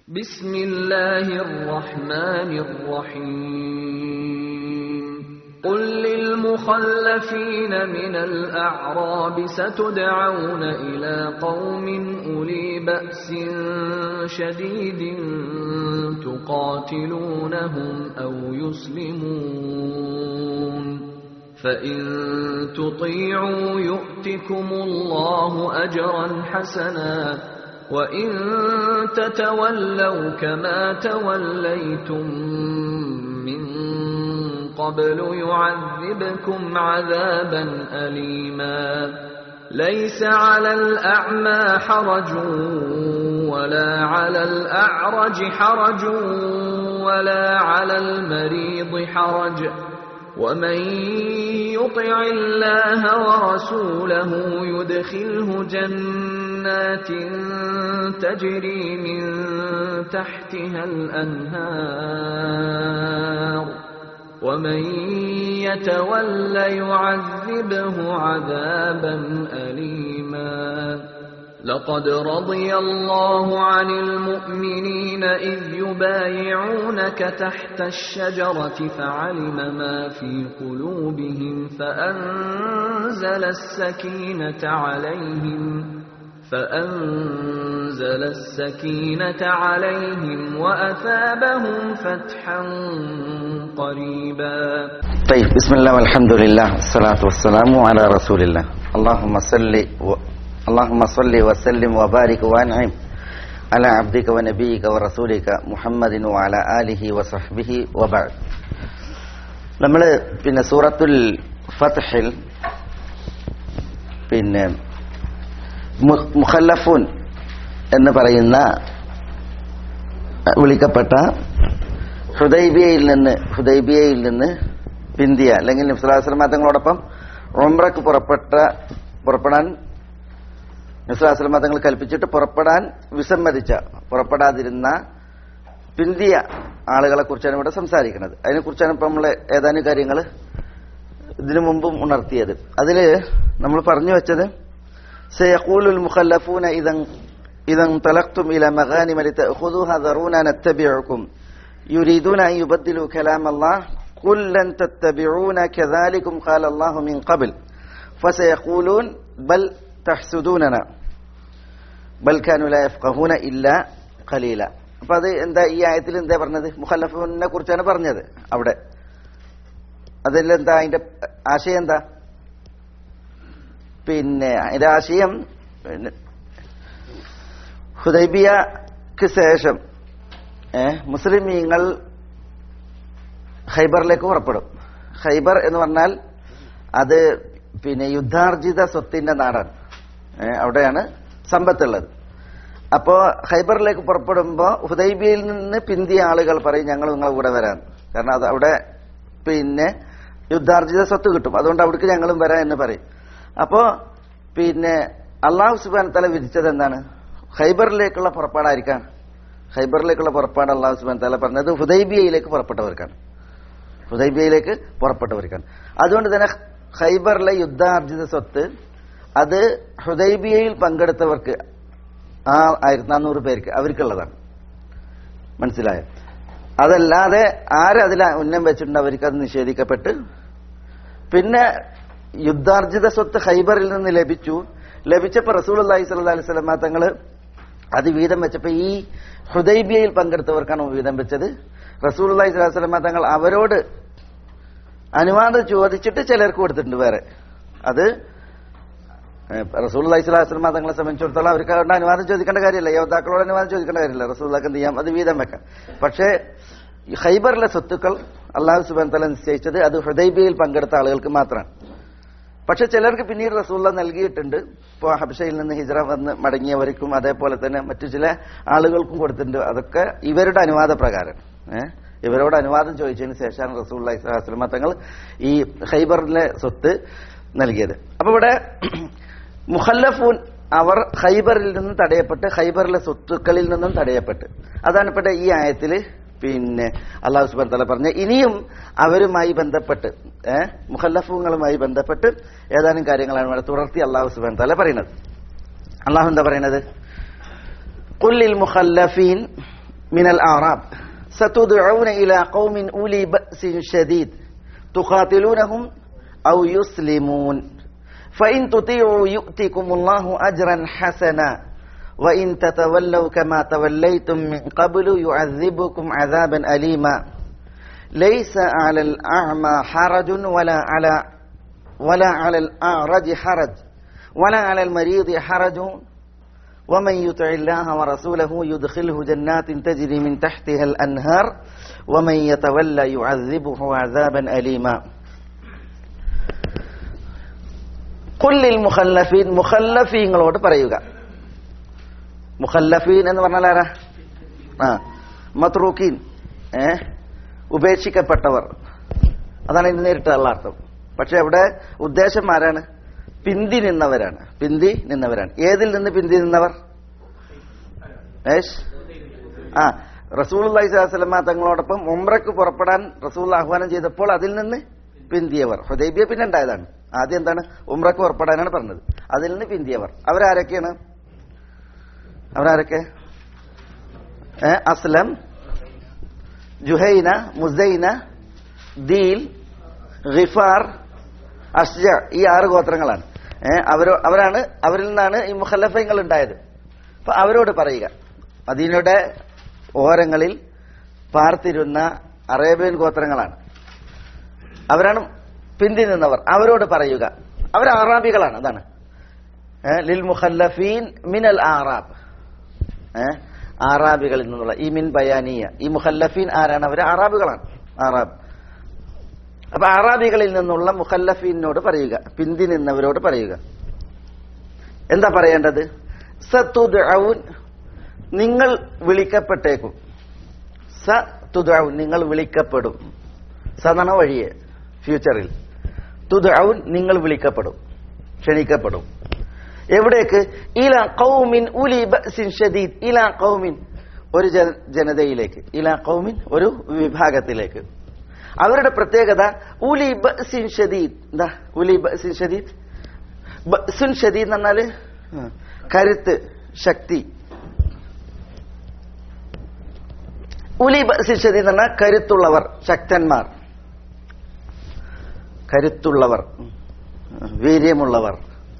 بسم الله الرحمن الرحيم قل للمخلفين من الأعراب ستدعون إلى قوم أولي بأس شديد تقاتلونهم أو يسلمون فإن تطيعوا يؤتكم الله أجرا حسنا وإن تتولوا كما توليتم من قبل يعذبكم عذابا أليما ليس على الأعمى حرج ولا على الأعرج حرج ولا على المريض حرج ومن يطع الله ورسوله يدخله جنات تجري من تحتها الأنهار ومن يتول يعذبه عذابا أليما لقد رضي الله عن المؤمنين إذ يبايعونك تحت الشجرة فعلم ما في قلوبهم فأنزل السكينة عليهم فأنزل السكينة عليهم وأثابهم فتحا قريبا طيب بسم الله والحمد لله والصلاة والسلام على رسول الله اللهم صل و... اللهم صل وسلم وبارك وانعم على عبدك ونبيك ورسولك محمد وعلى آله وصحبه وبعد നമ്മൾ പിന്നെ സൂറത്തുൽ ഫത്ഹിൽ പിന്നെ മു- മുഖല്ലഫൂൻ എന്ന് പറയുന്ന വിളിക്കപ്പെട്ട ഹുദൈബിയയിൽ നിന്ന് ഹുദൈബിയയിൽ നിന്ന് പിന്തിയ അല്ലെങ്കിൽ നിസ്ലാസ്ലമ തങ്ങളോടൊപ്പം ഉംറക്ക് പുറപ്പെട്ട പുറപ്പെടാൻ നിസ്ലാസ്ലമ തങ്ങൾ കൽപ്പിച്ചിട്ട് പുറപ്പെടാൻ വിസമ്മതിച്ച പുറപ്പെടാതിരുന്ന പിന്തിയ ആളുകളെ കുറിച്ചാണ് ഇവിടെ സംസാരിക്കുന്നത് അതിനെക്കുറിച്ചാണ് ഇപ്പം നമ്മൾ ഏതാനും കാര്യങ്ങൾ ഇതിനു മുമ്പും ഉണർത്തിയത് അതിൽ നമ്മൾ പറഞ്ഞു വെച്ചത് سيقول المخلفون إذا إذا انطلقتم إلى مغانم لتأخذوها ذرونا نتبعكم يريدون أن يبدلوا كلام الله قل لن تتبعونا كذلكم قال الله من قبل فسيقولون بل تحسدوننا ബൽ കാനു ലാ യഫ്ഖഹൂന ഇല്ല ഖലീല അപ്പൊ അത് എന്താ ഈ ആയത്തിൽ എന്താ പറഞ്ഞത് മുഖല്ലഫിനെ കുറിച്ചാണ് പറഞ്ഞത് അവിടെ അതിൽ എന്താ അതിന്റെ ആശയം എന്താ പിന്നെ അതിന്റെ ആശയം പിന്നെ ഹുദൈബിയക്ക് ശേഷം ഏഹ് മുസ്ലിമീങ്ങൾ ഖൈബറിലേക്ക് പുറപ്പെടും ഖൈബർ എന്ന് പറഞ്ഞാൽ അത് പിന്നെ യുദ്ധാർജിത സ്വത്തിന്റെ നാടാണ് ഏഹ് അവിടെയാണ് സമ്പത്തുള്ളത് അപ്പോ ഖൈബറിലേക്ക് പുറപ്പെടുമ്പോ ഹുദൈബിയയിൽ നിന്ന് പിന്തിയ ആളുകൾ പറയും ഞങ്ങൾ നിങ്ങളെ കൂടെ വരാൻ കാരണം അത് അവിടെ പിന്നെ യുദ്ധാർജിത സ്വത്ത് കിട്ടും അതുകൊണ്ട് അവിടേക്ക് ഞങ്ങളും വരാം എന്ന് പറയും അപ്പോ പിന്നെ അള്ളാഹു സുബാൻ തല വിധിച്ചത് എന്താണ് ഖൈബറിലേക്കുള്ള പുറപ്പാടായിരിക്കാം ഖൈബറിലേക്കുള്ള പുറപ്പാട് അള്ളാഹു സുബാൻ തല പറഞ്ഞത് ഹുദൈബിയയിലേക്ക് പുറപ്പെട്ടവർക്കാണ് ഹുദൈബിയയിലേക്ക് പുറപ്പെട്ടവർക്കാണ് അതുകൊണ്ട് തന്നെ ഖൈബറിലെ യുദ്ധാർജിത സ്വത്ത് അത് ഹുദൈബിയയിൽ പങ്കെടുത്തവർക്ക് ആ ആയിരത്തി നാനൂറ് പേർക്ക് അവർക്കുള്ളതാണ് മനസ്സിലായോ അതല്ലാതെ ആരതിൽ ഉന്നം വെച്ചിട്ടുണ്ട് അവർക്ക് അത് നിഷേധിക്കപ്പെട്ട് പിന്നെ യുദ്ധാർജിത സ്വത്ത് ഹൈബറിൽ നിന്ന് ലഭിച്ചു ലഭിച്ചപ്പോൾ റസൂൽ അള്ളാഹി സ്വല്ലാ അലൈഹി സ്വലമ തങ്ങള് അത് വീതം വെച്ചപ്പോ ഈ ഹുദൈബിയയിൽ പങ്കെടുത്തവർക്കാണ് വീതം വെച്ചത് റസൂൽ അള്ളാഹി സ്വലാഹി സ്വലമ തങ്ങൾ അവരോട് അനുവാദം ചോദിച്ചിട്ട് ചിലർക്ക് കൊടുത്തിട്ടുണ്ട് വേറെ അത് റസൂൽ അലൈഹി സ്വലാസ്ലമ തങ്ങളെ സംബന്ധിച്ചിടത്തോളം അവർക്ക് അവരുടെ അനുവാദം ചോദിക്കേണ്ട കാര്യമില്ല യോദ്ധാക്കളോട് അനുവാദം ചോദിക്കേണ്ട കാര്യമില്ല റസൂല്ലാക്ക് എന്ത് ചെയ്യാം അത് വീതം വെക്കാം പക്ഷേ ഈ ഹൈബറിലെ സ്വത്തുക്കൾ അള്ളാഹു സുബാൻ തല നിശ്ചയിച്ചത് അത് ഹൃദൈബിയയിൽ പങ്കെടുത്ത ആളുകൾക്ക് മാത്രമാണ് പക്ഷെ ചിലർക്ക് പിന്നീട് റസൂള്ള നൽകിയിട്ടുണ്ട് ഇപ്പോൾ ഹബ്ഷയിൽ നിന്ന് ഹിജ്റ വന്ന് മടങ്ങിയവർക്കും അതേപോലെ തന്നെ മറ്റു ചില ആളുകൾക്കും കൊടുത്തിട്ടുണ്ട് അതൊക്കെ ഇവരുടെ അനുവാദ പ്രകാരം ഏഹ് ഇവരോട് അനുവാദം ചോദിച്ചതിന് ശേഷമാണ് റസൂൽ അലൈഹി തങ്ങൾ ഈ ഹൈബറിലെ സ്വത്ത് നൽകിയത് അപ്പൊ ഇവിടെ മുഖല്ലഫൂൻ അവർ ഖൈബറിൽ നിന്നും തടയപ്പെട്ട് ഖൈബറിലെ സ്വത്തുക്കളിൽ നിന്നും തടയപ്പെട്ട് അതാണ് ഇവിടെ ഈ ആയത്തിൽ പിന്നെ അള്ളാഹു സുബാൻ തല പറഞ്ഞ ഇനിയും അവരുമായി ബന്ധപ്പെട്ട് ഏഹ് മുഖല്ലഫുകളുമായി ബന്ധപ്പെട്ട് ഏതാനും കാര്യങ്ങളാണ് ഇവിടെ തുടർത്തി അള്ളാഹു സുബാൻ തല പറയുന്നത് അള്ളാഹു എന്താ പറയുന്നത് കുല്ലിൽ മുഖല്ലഫീൻ من الأعراب ستدعون إلى قوم أولي بأس شديد تقاتلونهم أو يسلمون فإن تطيعوا يؤتكم الله أجرا حسنا وإن تتولوا كما توليتم من قبل يعذبكم عذابا أليما ليس على الأعمى حرج ولا على ولا على الأعرج حرج ولا على المريض حرج ومن يطع الله ورسوله يدخله جنات تجري من تحتها الأنهار ومن يتولى يعذبه عذابا أليما കുല്ലിൽ മുഖല്ലഫീൻ മുഖല്ലഫീങ്ങളോട് പറയുക മുഖല്ലഫീൻ എന്ന് പറഞ്ഞാൽ ആരാ ആ മത്രൂക്കീൻ ഏ ഉപേക്ഷിക്കപ്പെട്ടവർ അതാണ് ഇതിന് നേരിട്ടുള്ള അർത്ഥം പക്ഷെ അവിടെ ഉദ്ദേശം ആരാണ് പിന്തി നിന്നവരാണ് പിന്തി നിന്നവരാണ് ഏതിൽ നിന്ന് പിന്തി നിന്നവർ ഏഷ് ആ റസൂൽ അള്ളഹിസ്ലാമ തങ്ങളോടൊപ്പം ഉംറക്ക് പുറപ്പെടാൻ റസൂൽ ആഹ്വാനം ചെയ്തപ്പോൾ അതിൽ നിന്ന് പിന്തിയവർ ഹുദൈബിയ പിന്നെ ഉണ്ടായതാണ് ആദ്യം എന്താണ് ഉംറക്ക് പുറപ്പെടാനാണ് പറഞ്ഞത് അതിൽ നിന്ന് പിന്തിയവർ അവരാരൊക്കെയാണ് അവരാരൊക്കെ ഏ അസ്ലം ജുഹൈന മുസൈന ദീൽ ഖിഫാർ അഷ്ജ ഈ ആറ് ഗോത്രങ്ങളാണ് ഏ അവരോ അവരാണ് അവരിൽ നിന്നാണ് ഈ മുഖല്ലഫങ്ങൾ ഉണ്ടായത് അപ്പൊ അവരോട് പറയുക മദീനയുടെ ഓരങ്ങളിൽ പാർത്തിരുന്ന അറേബ്യൻ ഗോത്രങ്ങളാണ് അവരാണ് പിന്തി നിന്നവർ അവരോട് പറയുക അവർ ആറാബികളാണ് അതാണ് ഏ, ലിൽ മുഖല്ലഫീൻ മിനൽ ആറാബ് ഏ, ആറാബികളിൽ നിന്നുള്ള ഈ മിൻ ബയാനിയ ഈ മുഖല്ലഫീൻ ആരാണ് അവർ ആറാബുകളാണ് ആറാബ് അപ്പൊ ആറാബികളിൽ നിന്നുള്ള മുഖല്ലഫീനോട് പറയുക പിന്തി നിന്നവരോട് പറയുക എന്താ പറയേണ്ടത് സത്തുദ്ഔൻ നിങ്ങൾ വിളിക്കപ്പെട്ടേക്കും സ തുദ്ഔൻ നിങ്ങൾ വിളിക്കപ്പെടും സദന വഴിയെ ഫ്യൂച്ചറിൽ തുദ്ഔൻ നിങ്ങൾ വിളിക്കപ്പെടും ക്ഷണിക്കപ്പെടും എവിടേക്ക് ഇല കൗമിൻ ഉലി ബഅസിൻ ഷദീദ് ഇല കൗമിൻ ഒരു ജന- ജനതയിലേക്ക് ഇല കൗമിൻ ഒരു വിഭാഗത്തിലേക്ക് അവരുടെ പ്രത്യേകത ഉലി ബഅസിൻ ഷദീദ് എന്താ ഉലി ബഅസിൻ ഷദീദ് ബഅസുൻ ഷദീദ് എന്ന് പറഞ്ഞാല് ആ, കരുത്ത് ശക്തി ഉലി ബഅസിൻ ഷദീദ് എന്ന് പറഞ്ഞാൽ കരുത്തുള്ളവർ ശക്തന്മാർ കരുത്തുള്ളവർ ഉം, വീര്യമുള്ളവർ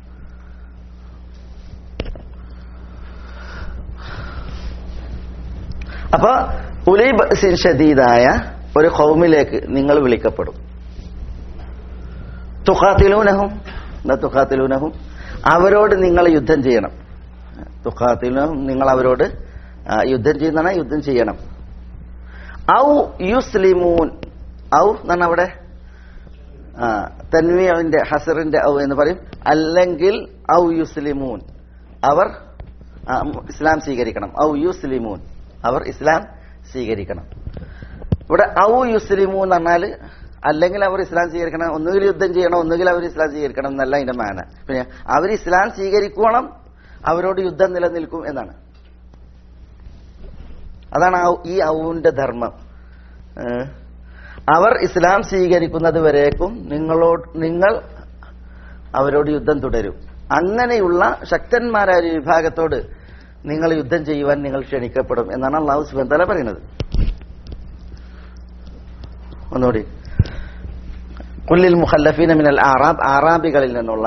അപ്പൊ ഉലി ബഅസിൻ ഷദീദായ ഒരു കൗമിലേക്ക് നിങ്ങൾ വിളിക്കപ്പെടും തുഖാത്തിലൂനഹും എന്താ തുഖാത്തിലൂനഹും അവരോട് നിങ്ങൾ യുദ്ധം ചെയ്യണം തുഖാത്തിലൂനഹും നിങ്ങൾ അവരോട് ആ, യുദ്ധം ചെയ്യുന്നതാണ് യുദ്ധം ചെയ്യണം ഔ യുസ്ലിമൂൻ ഔ എന്നാണ് അവിടെ ആ, തൻവീറിന്റെ ഹസറിന്റെ ഔ എന്ന് പറയും അല്ലെങ്കിൽ ഔ യുസ്ലിമൂൻ അവർ ആ, ഇസ്ലാം സ്വീകരിക്കണം ഔ യുസ്ലിമൂൻ അവർ ഇസ്ലാം സ്വീകരിക്കണം ഇവിടെ ഔ യുസ്ലിമു എന്ന് പറഞ്ഞാൽ അല്ലെങ്കിൽ അവർ ഇസ്ലാം സ്വീകരിക്കണം ഒന്നുകിൽ യുദ്ധം ചെയ്യണം ഒന്നുകിൽ അവർ ഇസ്ലാം സ്വീകരിക്കണം എന്നല്ല അതിന്റെ മാന പിന്നെ അവർ ഇസ്ലാം സ്വീകരിക്കണം അവരോട് യുദ്ധം നിലനിൽക്കും എന്നാണ് അതാണ് ഔ- ഈ ഔവിന്റെ ധർമ്മം ഏഹ്. അവർ ഇസ്ലാം സ്വീകരിക്കുന്നത് വരേക്കും നിങ്ങളോട് നിങ്ങൾ അവരോട് യുദ്ധം തുടരും അങ്ങനെയുള്ള ശക്തന്മാരായ ഒരു വിഭാഗത്തോട് നിങ്ങൾ യുദ്ധം ചെയ്യുവാൻ നിങ്ങൾ ക്ഷണിക്കപ്പെടും എന്നാണ് അള്ളാഹു സുബൻ തല പറയുന്നത് ഒന്നുകൂടി കുല്ലിൽ മുഖല്ലഫീന മിനൽ ആറാബ് ആറാബികളിൽ നിന്നുള്ള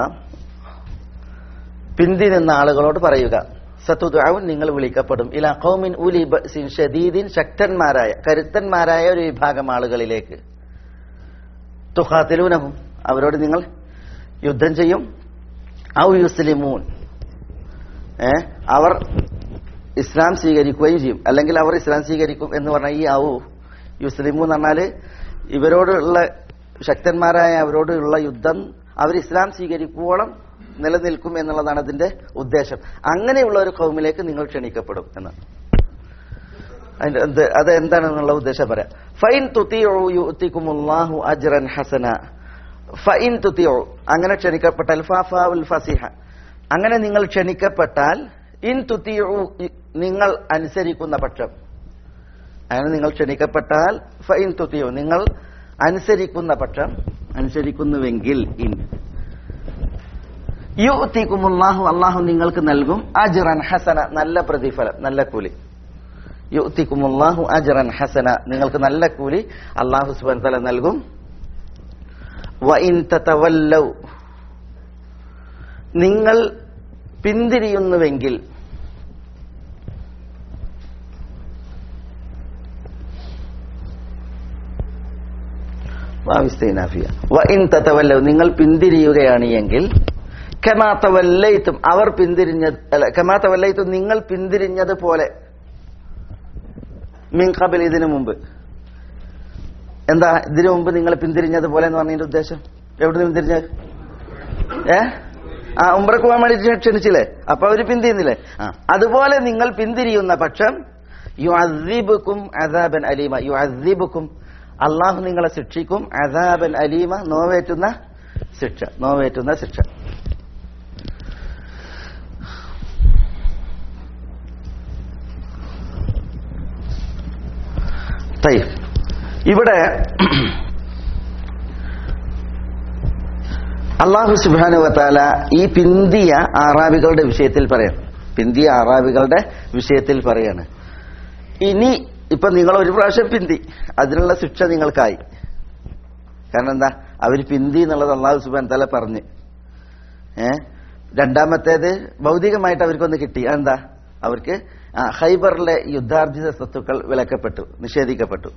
പിന്തി നിന്ന ആളുകളോട് പറയുക സത്തുദാവും നിങ്ങൾ വിളിക്കപ്പെടും ഇല കൗമിൻ ഉലി ബഅസിൻ ഷദീദിൻ ശക്തന്മാരായ കരുത്തന്മാരായ ഒരു വിഭാഗം ആളുകളിലേക്ക് തുഖാത്തിലൂനഹും അവരോട് നിങ്ങൾ യുദ്ധം ചെയ്യും ഔ യുസ്ലിമൂൻ ഏ അവർ ഇസ്ലാം സ്വീകരിക്കുകയും ചെയ്യും അല്ലെങ്കിൽ അവർ ഇസ്ലാം സ്വീകരിക്കും എന്ന് പറഞ്ഞ ഈ ഔ യുസ്ലിമു എന്ന് പറഞ്ഞാല് ഇവരോടുള്ള ശക്തന്മാരായ അവരോടുള്ള യുദ്ധം അവർ ഇസ്ലാം സ്വീകരിക്കുവോളം നിലനിൽക്കും എന്നുള്ളതാണ് അതിന്റെ ഉദ്ദേശം അങ്ങനെയുള്ള ഒരു കൗമിലേക്ക് നിങ്ങൾ ക്ഷണിക്കപ്പെടും എന്നാണ് അതിന്റെ എന്ത് അത് എന്താണെന്നുള്ള ഉദ്ദേശം പറയാം ഫൈൻ തുത്തിയുത്തിക്കുമുല്ലാഹു അജ്റൻ ഹസന ഫൈൻ തുത്തിയോ അങ്ങനെ ക്ഷണിക്കപ്പെട്ടാൽ ഫാഫാവുൽ ഫസിഹ അങ്ങനെ നിങ്ങൾ ക്ഷണിക്കപ്പെട്ടാൽ ഇൻ തുത്തിയു നിങ്ങൾ അനുസരിക്കുന്ന പക്ഷം അങ്ങനെ നിങ്ങൾ ക്ഷണിക്കപ്പെട്ടാൽ ഫൈൻ തുത്തിയോ നിങ്ങൾ അനുസരിക്കുന്ന പക്ഷം അനുസരിക്കുന്നുവെങ്കിൽ ഇൻ യുത്തിക്കുമുല്ലാഹു അള്ളാഹു നിങ്ങൾക്ക് നൽകും അജ്റൻ ഹസന നല്ല പ്രതിഫലം നല്ല കൂലി യുത്തിക്കുമുല്ലാഹു അജറൻ ഹസന നിങ്ങൾക്ക് നല്ല കൂലി അള്ളാഹു സുബാൻ തല നൽകും വഇൻ തതവല്ലൗ നിങ്ങൾ പിന്തിരിയുന്നുവെങ്കിൽ വാവിസ്തൈനാഫിയ. വഇൻ തതവല്ലൗ നിങ്ങൾ പിന്തിരിയുകയാണ് എങ്കിൽ കമാ തവല്ലൈത്തും അവർ പിന്തിരിഞ്ഞ അല്ല കമാ തവല്ലൈത്തും നിങ്ങൾ പിന്തിരിഞ്ഞത് പോലെ മിൻ ഖബൽ ഇതിനു മുമ്പ് എന്താ ഇതിനു മുമ്പ് നിങ്ങൾ പിന്തിരിഞ്ഞത് പോലെ എന്ന് പറഞ്ഞതിന്റെ ഉദ്ദേശം എവിടെ നിന്ന് പിന്തിരിഞ്ഞത് ഏ ആ ഉംറക്ക് പോകാൻ വേണ്ടി ക്ഷണിച്ചില്ലേ അപ്പൊ അവര് പിന്തിരിയുന്നില്ലേ ആ അതുപോലെ നിങ്ങൾ പിന്തിരിയുന്ന പക്ഷം യു അസീബുക്കും അസാബൻ അലീമ യു അസീബുക്കും അള്ളാഹു നിങ്ങളെ ശിക്ഷിക്കും അസാബൻ അലീമ നോവേറ്റുന്ന ശിക്ഷ നോവേറ്റുന്ന ശിക്ഷ തയ്യ്. ഇവിടെ അള്ളാഹു സുബാനുവത്താല ഈ പിന്തിയ ആറാബികളുടെ വിഷയത്തിൽ പറയാണ് പിന്തിയ ആറാബികളുടെ വിഷയത്തിൽ പറയാണ് ഇനി ഇപ്പൊ നിങ്ങൾ ഒരു പ്രാവശ്യം പിന്തി അതിനുള്ള ശിക്ഷ നിങ്ങൾക്കായി കാരണം എന്താ അവർ പിന്തി എന്നുള്ളത് അള്ളാഹു സുബാൻ തല പറഞ്ഞ് ഏ രണ്ടാമത്തേത് ഭൗതികമായിട്ട് അവർക്കൊന്ന് കിട്ടി എന്താ അവർക്ക് ആ, ഹൈബറിലെ യുദ്ധാർജിത സ്വത്തുക്കൾ വിലക്കപ്പെട്ടു നിഷേധിക്കപ്പെട്ടു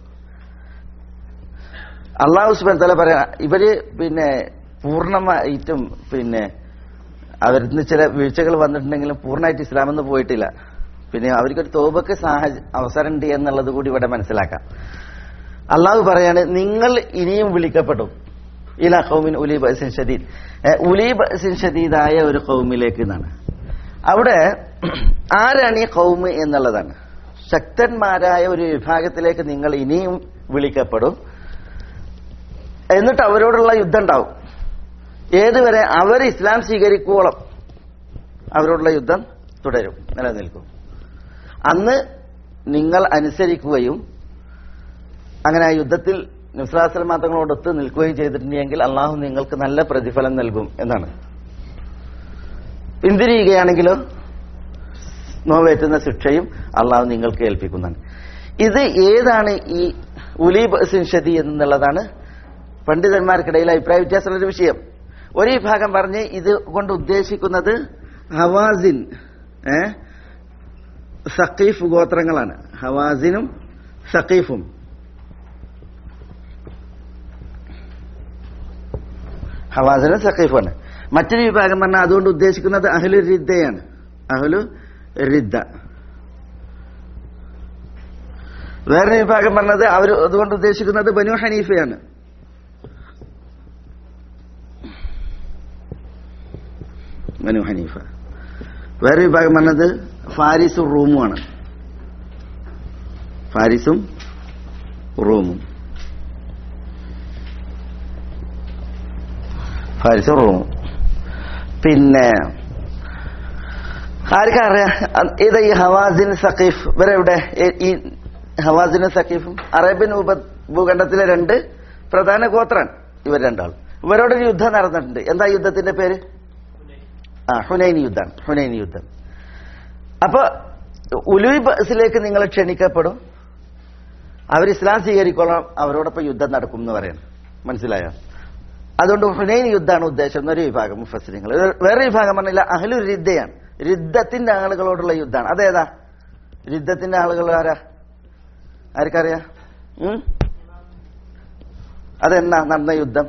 അള്ളാഹു സുബാൻ തല പറയാ ഇവര് പിന്നെ പൂർണ്ണമായിട്ടും പിന്നെ അവരിന്ന് ചില വീഴ്ചകൾ വന്നിട്ടുണ്ടെങ്കിലും പൂർണ്ണമായിട്ട് ഇസ്ലാമെന്ന് പോയിട്ടില്ല പിന്നെ അവർക്കൊരു തോപക്ക് സാഹച അവസരം ഉണ്ട് എന്നുള്ളത് കൂടി ഇവിടെ മനസ്സിലാക്കാം അള്ളാഹു പറയാണ് നിങ്ങൾ ഇനിയും വിളിക്കപ്പെടും ഇല കൗമിൻ ഉലി ബസിൻ ഷദീദ് ഏ, ഉലി ബസിൻ ഷദീദായ ഒരു കൗമിലേക്ക് എന്നാണ് അവിടെ ആരാണ് ഈ കൗമ് എന്നുള്ളതാണ് ശക്തന്മാരായ ഒരു വിഭാഗത്തിലേക്ക് നിങ്ങൾ ഇനിയും വിളിക്കപ്പെടും എന്നിട്ട് അവരോടുള്ള യുദ്ധം ഉണ്ടാവും ഏതുവരെ അവർ ഇസ്ലാം സ്വീകരിക്കുവോളം അവരോടുള്ള യുദ്ധം തുടരും നിലനിൽക്കും അന്ന് നിങ്ങൾ അനുസരിക്കുകയും അങ്ങനെ ആ യുദ്ധത്തിൽ നുസ്രാസ്ലം തങ്ങളോടൊത്ത് നിൽക്കുകയും ചെയ്തിട്ടുണ്ടെങ്കിൽ അള്ളാഹു നിങ്ങൾക്ക് നല്ല പ്രതിഫലം നൽകും എന്നാണ് പിന്തിരിയുകയാണെങ്കിലോ നോവേറ്റുന്ന ശിക്ഷയും അള്ളാഹു നിങ്ങൾക്ക് ഏൽപ്പിക്കുന്നതാണ് ഇത് ഏതാണ് ഈ ഉലീബ് സിൻഷതി എന്നുള്ളതാണ് പണ്ഡിതന്മാർക്കിടയിൽ അഭിപ്രായ വ്യത്യാസമുള്ള ഒരു വിഷയം ഒരു വിഭാഗം പറഞ്ഞ് ഇത് കൊണ്ട് ഉദ്ദേശിക്കുന്നത് ഹവാസിൻ ഏ സഖീഫ് ഗോത്രങ്ങളാണ് ഹവാസിനും സഖീഫും ഹവാസിനും സഖീഫുമാണ് മറ്റൊരു വിഭാഗം പറഞ്ഞാൽ അതുകൊണ്ട് ഉദ്ദേശിക്കുന്നത് അഹ്ലു റിദ്ദയാണ് അഹ്ലു റിദ്ദ വേറൊരു വിഭാഗം പറഞ്ഞത് അവർ അതുകൊണ്ട് ഉദ്ദേശിക്കുന്നത് ബനു ഹനീഫയാണ് ബനു ഹനീഫ വേറെ വിഭാഗം പറഞ്ഞത് ഫാരിസും റൂമുമാണ് ഫാരിസും റൂമും ഫാരിസും റൂമും പിന്നെ ആർക്കറിയാം ഏതാ ഈ ഹവാസിൻ സഖീഫ് ഇവരെ എവിടെ ഏ- ഈ ഹവാസിനും സഖീഫും അറേബ്യൻ ഉപ ഭൂഖണ്ഡത്തിലെ രണ്ട് പ്രധാന ഗോത്രാണ് ഇവർ രണ്ടാളും ഇവരോടൊരു യുദ്ധം നടന്നിട്ടുണ്ട് എന്താ യുദ്ധത്തിന്റെ പേര് ആ ഹുനൈനി യുദ്ധമാണ് ഹുനൈനി യുദ്ധം അപ്പൊ ഉലുവി ബസിലേക്ക് നിങ്ങൾ ക്ഷണിക്കപ്പെടും അവർ ഇസ്ലാം സ്വീകരിക്കോളാം അവരോടൊപ്പം യുദ്ധം നടക്കും എന്ന് പറയണം മനസ്സിലായോ അതുകൊണ്ട് ഹുനൈൻ യുദ്ധമാണ് ഉദ്ദേശം എന്നൊരു വിഭാഗം മുഫസ്സിരിങ്ങൾ വേറെ വിഭാഗം പറഞ്ഞില്ല അഹ്ലു റിദ്ദയാണ് രിദ്ധത്തിന്റെ ആളുകളോടുള്ള യുദ്ധമാണ് അതേതാ രിദ്ധത്തിന്റെ ആളുകൾ ആരാ ആർക്കറിയാം ഉം? അതെന്നാ നടന്ന യുദ്ധം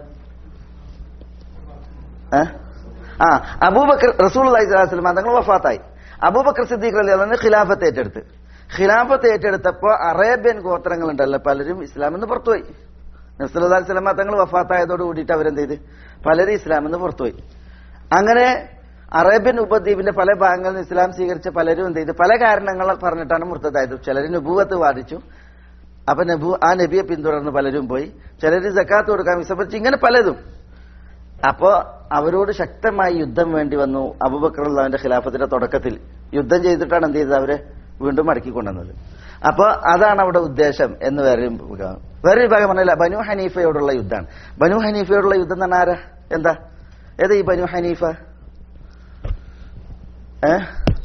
ഏ? ആ അബൂബക്കർ റസൂൽ അലൈഹിസ്ലാം തങ്ങൾ വഫാത്തായി അബൂബക്കർ സിദ്ദീഖ് അലി അള്ളാഹ് ഖിലാഫത്ത് ഏറ്റെടുത്ത് ഖിലാഫത്ത് ഏറ്റെടുത്തപ്പോ അറേബ്യൻ ഗോത്രങ്ങളുണ്ടല്ലോ പലരും ഇസ്ലാമെന്ന് പുറത്തുപോയി നബ്സല്ലാ സ്വലമ തങ്ങൾ വഫാത്തായതോട് കൂടിയിട്ട് അവരെന്ത് ചെയ്ത് പലരും ഇസ്ലാമെന്ന് പുറത്തുപോയി അങ്ങനെ അറേബ്യൻ ഉപദ്വീപിന്റെ പല ഭാഗങ്ങളിൽ നിന്ന് ഇസ്ലാം സ്വീകരിച്ച പലരും എന്ത് ചെയ്തു പല കാരണങ്ങൾ പറഞ്ഞിട്ടാണ് മുർത്തതായത് ചിലർ നുബൂവത്ത് വാദിച്ചു അപ്പൊ നബു ആ നബിയെ പിന്തുടർന്ന് പലരും പോയി ചിലർ ജക്കാത്ത് കൊടുക്കാൻ വിസമ്മതിച്ചു ഇങ്ങനെ പലതും അപ്പോ അവരോട് ശക്തമായി യുദ്ധം വേണ്ടി വന്നു അബുബക്കറുള്ളവന്റെ ഖിലാഫത്തിന്റെ തുടക്കത്തിൽ യുദ്ധം ചെയ്തിട്ടാണ് എന്ത് ചെയ്തത് അവരെ വീണ്ടും മടക്കി കൊണ്ടുവന്നത് അപ്പൊ അതാണ് അവിടെ ഉദ്ദേശം എന്ന് വേറെ വിഭാഗം വേറെ വിഭാഗം പറഞ്ഞില്ല ബനു ഹനീഫയോടുള്ള യുദ്ധമാണ് ബനു ഹനീഫയോടുള്ള യുദ്ധം എന്ന് പറഞ്ഞാൽ ആരാ എന്താ ഏതാ ഈ ബനു ഹനീഫ ഏ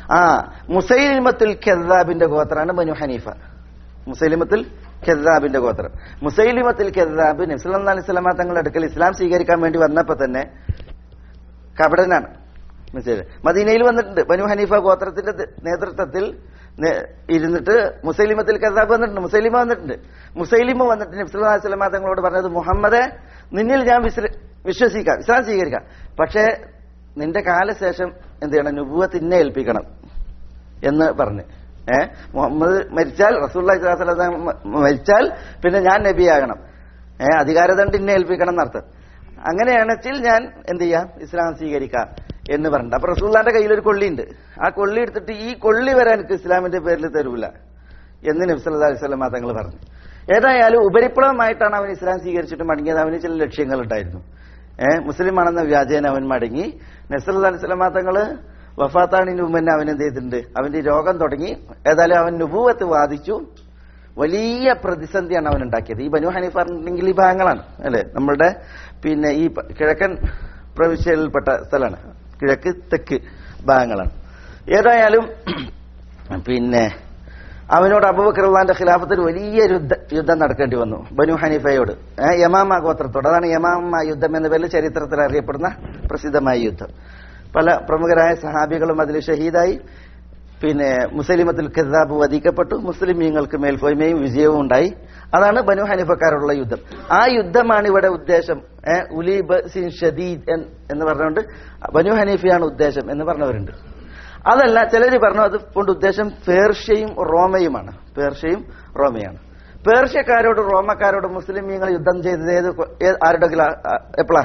ആ മുസൈലിമത്തുൽ ഖെദ്ദാബിന്റെ ഗോത്രമാണ് ബനു ഹനീഫ മുസൈലിമത്തുൽ ഖെദ്ദാബിന്റെ ഗോത്രം മുസൈലിമത്തുൽ ഖെദ്ദാബ് നബ്സല്ലാ അലൈഹി സ്വലാമ തങ്ങളുടെ അടുക്കൽ ഇസ്ലാം സ്വീകരിക്കാൻ വേണ്ടി വന്നപ്പോ തന്നെ കപടനാണ് മനസ്സിലായി മദീനയിൽ വന്നിട്ടുണ്ട് ബനു ഹനീഫ ഗോത്രത്തിന്റെ ത- നേതൃത്വത്തിൽ നെ- ഇരുന്നിട്ട് മുസൈലിമത്തിൽ കസാബ് വന്നിട്ടുണ്ട് മുസൈലിമ വന്നിട്ടുണ്ട് മുസൈലിമ വന്നിട്ട് നബ്സുല്ലാ സ്വലമ തങ്ങളോട് പറഞ്ഞത് മുഹമ്മദെ നിന്നിൽ ഞാൻ വിശ്ര- വിശ്വസിക്കാം ഇസ്ലാം സ്വീകരിക്കാം പക്ഷേ നിന്റെ കാലശേഷം എന്ത് ചെയ്യണം നുബുവത്ത് ഇന്നെ ഏൽപ്പിക്കണം എന്ന് പറഞ്ഞ് ഏ മുഹമ്മദ് മരിച്ചാൽ റസൂല്ലാ മരിച്ചാൽ പിന്നെ ഞാൻ നബിയാകണം ഏ അധികാരദണ്ഡ് ഇന്നെ ഏൽപ്പിക്കണം എന്നർത്ഥം അങ്ങനെയാണെങ്കിൽ ഞാൻ എന്ത് ചെയ്യാം ഇസ്ലാം സ്വീകരിക്കാം എന്ന് പറഞ്ഞിട്ട് അപ്പൊ റസൂല്ലാന്റെ കയ്യിൽ ഒരു കൊള്ളിയുണ്ട് ആ കൊള്ളി എടുത്തിട്ട് ഈ കൊള്ളി വരെ എനിക്ക് ഇസ്ലാമിന്റെ പേരിൽ തരൂല എന്ന് നബ്സല്ലാ അലൈഹി സ്വലമ തങ്ങൾ പറഞ്ഞു ഏതായാലും ഉപരിപ്ലവമായിട്ടാണ് അവൻ ഇസ്ലാം സ്വീകരിച്ചിട്ട് മടങ്ങിയത് അവന് ചില ലക്ഷ്യങ്ങൾ ഉണ്ടായിരുന്നു ഏഹ് മുസ്ലിം ആണെന്ന വ്യാജേന അവൻ മടങ്ങി നസറുല്ലാ അലൈഹി സ്വലമ തങ്ങള് വഫാത്താണിന് മുമ്പ് തന്നെ അവൻ എന്ത് ചെയ്തിട്ടുണ്ട് അവന്റെ രോഗം തുടങ്ങി ഏതായാലും അവൻ നുപൂവത്ത് വാദിച്ചു വലിയ പ്രതിസന്ധിയാണ് അവൻ ഉണ്ടാക്കിയത് ഈ ബനു ഹനീഫ പറഞ്ഞിട്ടുണ്ടെങ്കിൽ ഈ ഭാഗങ്ങളാണ് അല്ലെ നമ്മളുടെ പിന്നെ ഈ പ- കിഴക്കൻ പ്രവിശ്യയിൽപ്പെട്ട സ്ഥലമാണ് കിഴക്ക് തെക്ക് ഭാഗങ്ങളാണ് ഏതായാലും പിന്നെ അവനോട് അബൂബക്കറുള്ളാന്റെ ഖിലാഫത്തിൽ വലിയ യുദ്ധ യുദ്ധം നടക്കേണ്ടി വന്നു ബനു ഹനീഫയോട് ഏ, യമാമ ഗോത്രത്തോട് അതാണ് യമാമ യുദ്ധം എന്ന പേരിൽ ചരിത്രത്തിൽ അറിയപ്പെടുന്ന പ്രസിദ്ധമായ യുദ്ധം പല പ്രമുഖരായ സഹാബികളും അതിൽ ഷഹീദായി പിന്നെ മുസലിമത്തിൽ ഖിതാബ് വധിക്കപ്പെട്ടു മുസ്ലിമീങ്ങൾക്ക് മേൽക്കോയ്മയും വിജയവും ഉണ്ടായി അതാണ് ബനു ഹനീഫക്കാരുള്ള യുദ്ധം ആ യുദ്ധമാണ് ഇവിടെ ഉദ്ദേശം ഏ, ഉലി ബസിൻ ഷദീദ് എൻ- എന്ന് പറഞ്ഞുകൊണ്ട് ബനു ഹനീഫയാണ് ഉദ്ദേശം എന്ന് പറഞ്ഞവരുണ്ട് അതല്ല ചിലർ പറഞ്ഞു അത് കൊണ്ട് ഉദ്ദേശം പേർഷ്യയും റോമയുമാണ് പേർഷ്യയും റോമയാണ് പേർഷ്യക്കാരോട് റോമക്കാരോട് മുസ്ലിമീങ്ങൾ യുദ്ധം ചെയ്തത് ഏത് കൊ- ഏ- ആരുടെ ഖിലാ- ആ, എപ്പോഴാ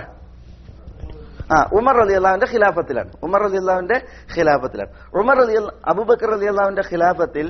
ആ ഉമർ അലി അള്ളാവിന്റെ ഖിലാഫത്തിലാണ് ഉമർ അലി അള്ളാവിന്റെ ഖിലാഫത്തിലാണ് ഉമർ അലി അബൂബക്കർ അലി അള്ളാവിന്റെ ഖിലാഫത്തിൽ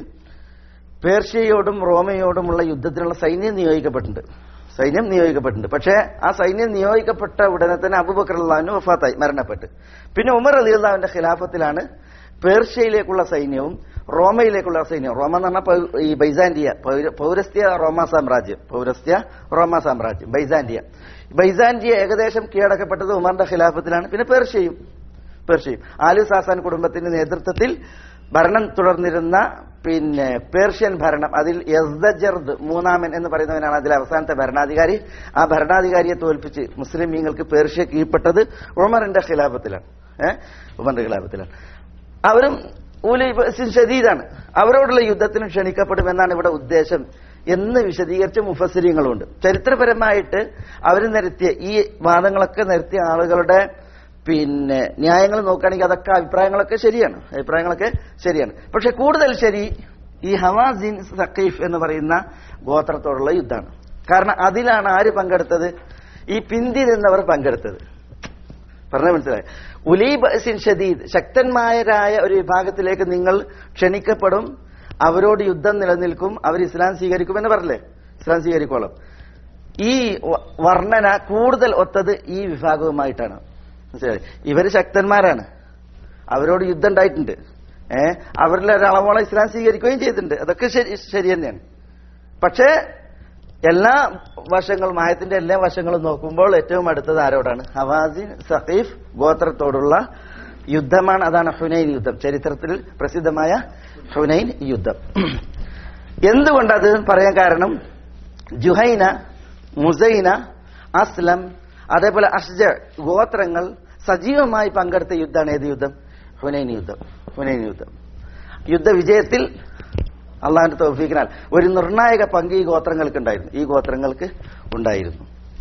പേർഷ്യയോടും റോമയോടുമുള്ള യുദ്ധത്തിനുള്ള സൈന്യം നിയോഗിക്കപ്പെട്ടിട്ടുണ്ട് സൈന്യം നിയോഗിക്കപ്പെട്ടിട്ടുണ്ട് പക്ഷേ ആ സൈന്യം നിയോഗിക്കപ്പെട്ട ഉടനെ തന്നെ അബൂബക്കർ അള്ളാവിന് വഫാത്തായി മരണപ്പെട്ട് പിന്നെ ഉമർ അലി അള്ളാവിന്റെ ഖിലാഫത്തിലാണ് പേർഷ്യയിലേക്കുള്ള സൈന്യവും റോമയിലേക്കുള്ള സൈന്യം റോമ എന്ന് പറഞ്ഞാൽ പൗ- ഈ ബൈസാൻഡിയ പൗര- പൗരസ്ത്യ റോമ സാമ്രാജ്യം പൗരസ്ത്യ റോമ സാമ്രാജ്യം ബൈസാൻഡിയ ബൈസാൻഡിയ ഏകദേശം കീഴടക്കപ്പെട്ടത് ഉമറിന്റെ ഖിലാഫത്തിലാണ് പിന്നെ പേർഷ്യയും പേർഷ്യയും ആലു സാസാൻ കുടുംബത്തിന്റെ നേതൃത്വത്തിൽ ഭരണം തുടർന്നിരുന്ന പിന്നെ പേർഷ്യൻ ഭരണം അതിൽ യസ്ദജർദ് മൂന്നാമൻ എന്ന് പറയുന്നവനാണ് അതിലെ അവസാനത്തെ ഭരണാധികാരി ആ ഭരണാധികാരിയെ തോൽപ്പിച്ച് മുസ്ലിമീങ്ങൾക്ക് പേർഷ്യ കീഴ്പ്പെട്ടത് ഉമറിന്റെ ഖിലാഫത്തിലാണ് ഏഹ് ഉമറിന്റെ ഖിലാഫത്തിലാണ് അവരും ഊലൈബസിൻ ഷദീദാണ് അവരോടുള്ള യുദ്ധത്തിന് ക്ഷണിക്കപ്പെടുമെന്നാണ് ഇവിടെ ഉദ്ദേശം എന്ന് വിശദീകരിച്ച മുഫസിരിങ്ങളുണ്ട് ചരിത്രപരമായിട്ട് അവർ നിരത്തിയ ഈ വാദങ്ങളൊക്കെ നിരത്തിയ ആളുകളുടെ പിന്നെ ന്യായങ്ങൾ നോക്കുകയാണെങ്കിൽ അതൊക്കെ അഭിപ്രായങ്ങളൊക്കെ ശരിയാണ് അഭിപ്രായങ്ങളൊക്കെ ശരിയാണ് പക്ഷെ കൂടുതൽ ശരി ഈ ഹവാസിൻ സക്കീഫ് എന്ന് പറയുന്ന ഗോത്രത്തോടുള്ള യുദ്ധമാണ് കാരണം അതിലാണ് ആര് പങ്കെടുത്തത് ഈ പിന്തി നിന്നവർ പങ്കെടുത്തത് പറഞ്ഞ മനസ്സിലായി ഉലീബസിൻ ഷദീദ് ശക്തന്മാരായ ഒരു വിഭാഗത്തിലേക്ക് നിങ്ങൾ ക്ഷണിക്കപ്പെടും അവരോട് യുദ്ധം നിലനിൽക്കും അവർ ഇസ്ലാം സ്വീകരിക്കും എന്ന് പറഞ്ഞില്ലേ ഇസ്ലാം സ്വീകരിക്കോളും ഈ വ- വർണ്ണന കൂടുതൽ ഒത്തത് ഈ വിഭാഗവുമായിട്ടാണ് മനസ്സിലായി ഇവര് ശക്തന്മാരാണ് അവരോട് യുദ്ധം ഉണ്ടായിട്ടുണ്ട് ഏ അവരിൽ ഒരളവോളം ഇസ്ലാം സ്വീകരിക്കുകയും ചെയ്തിട്ടുണ്ട് അതൊക്കെ ശരി ശരി തന്നെയാണ് പക്ഷേ എല്ലാ വശങ്ങളും ആയത്തിന്റെ എല്ലാ വശങ്ങളും നോക്കുമ്പോൾ ഏറ്റവും അടുത്തത് ആരോടാണ് ഹവാസിൻ സഖീഫ് ഗോത്രത്തോടുള്ള യുദ്ധമാണ് അതാണ് ഹുനൈൻ യുദ്ധം ചരിത്രത്തിൽ പ്രസിദ്ധമായ ഹുനൈൻ യുദ്ധം എന്തുകൊണ്ടത് പറയാൻ കാരണം ജുഹൈന മുസൈന അസ്ലം അതേപോലെ അഷ്ജ ഗോത്രങ്ങൾ സജീവമായി പങ്കെടുത്ത യുദ്ധമാണ് ഏത് യുദ്ധം ഹുനൈൻ യുദ്ധം ഹുനൈൻ യുദ്ധം യുദ്ധവിജയത്തിൽ അള്ളാഹിന്റെ തൗഫീഖിനാൽ ഒരു നിർണായക പങ്ക് ഈ ഗോത്രങ്ങൾക്ക് ഉണ്ടായിരുന്നു ഈ ഗോത്രങ്ങൾക്ക് ഉണ്ടായിരുന്നു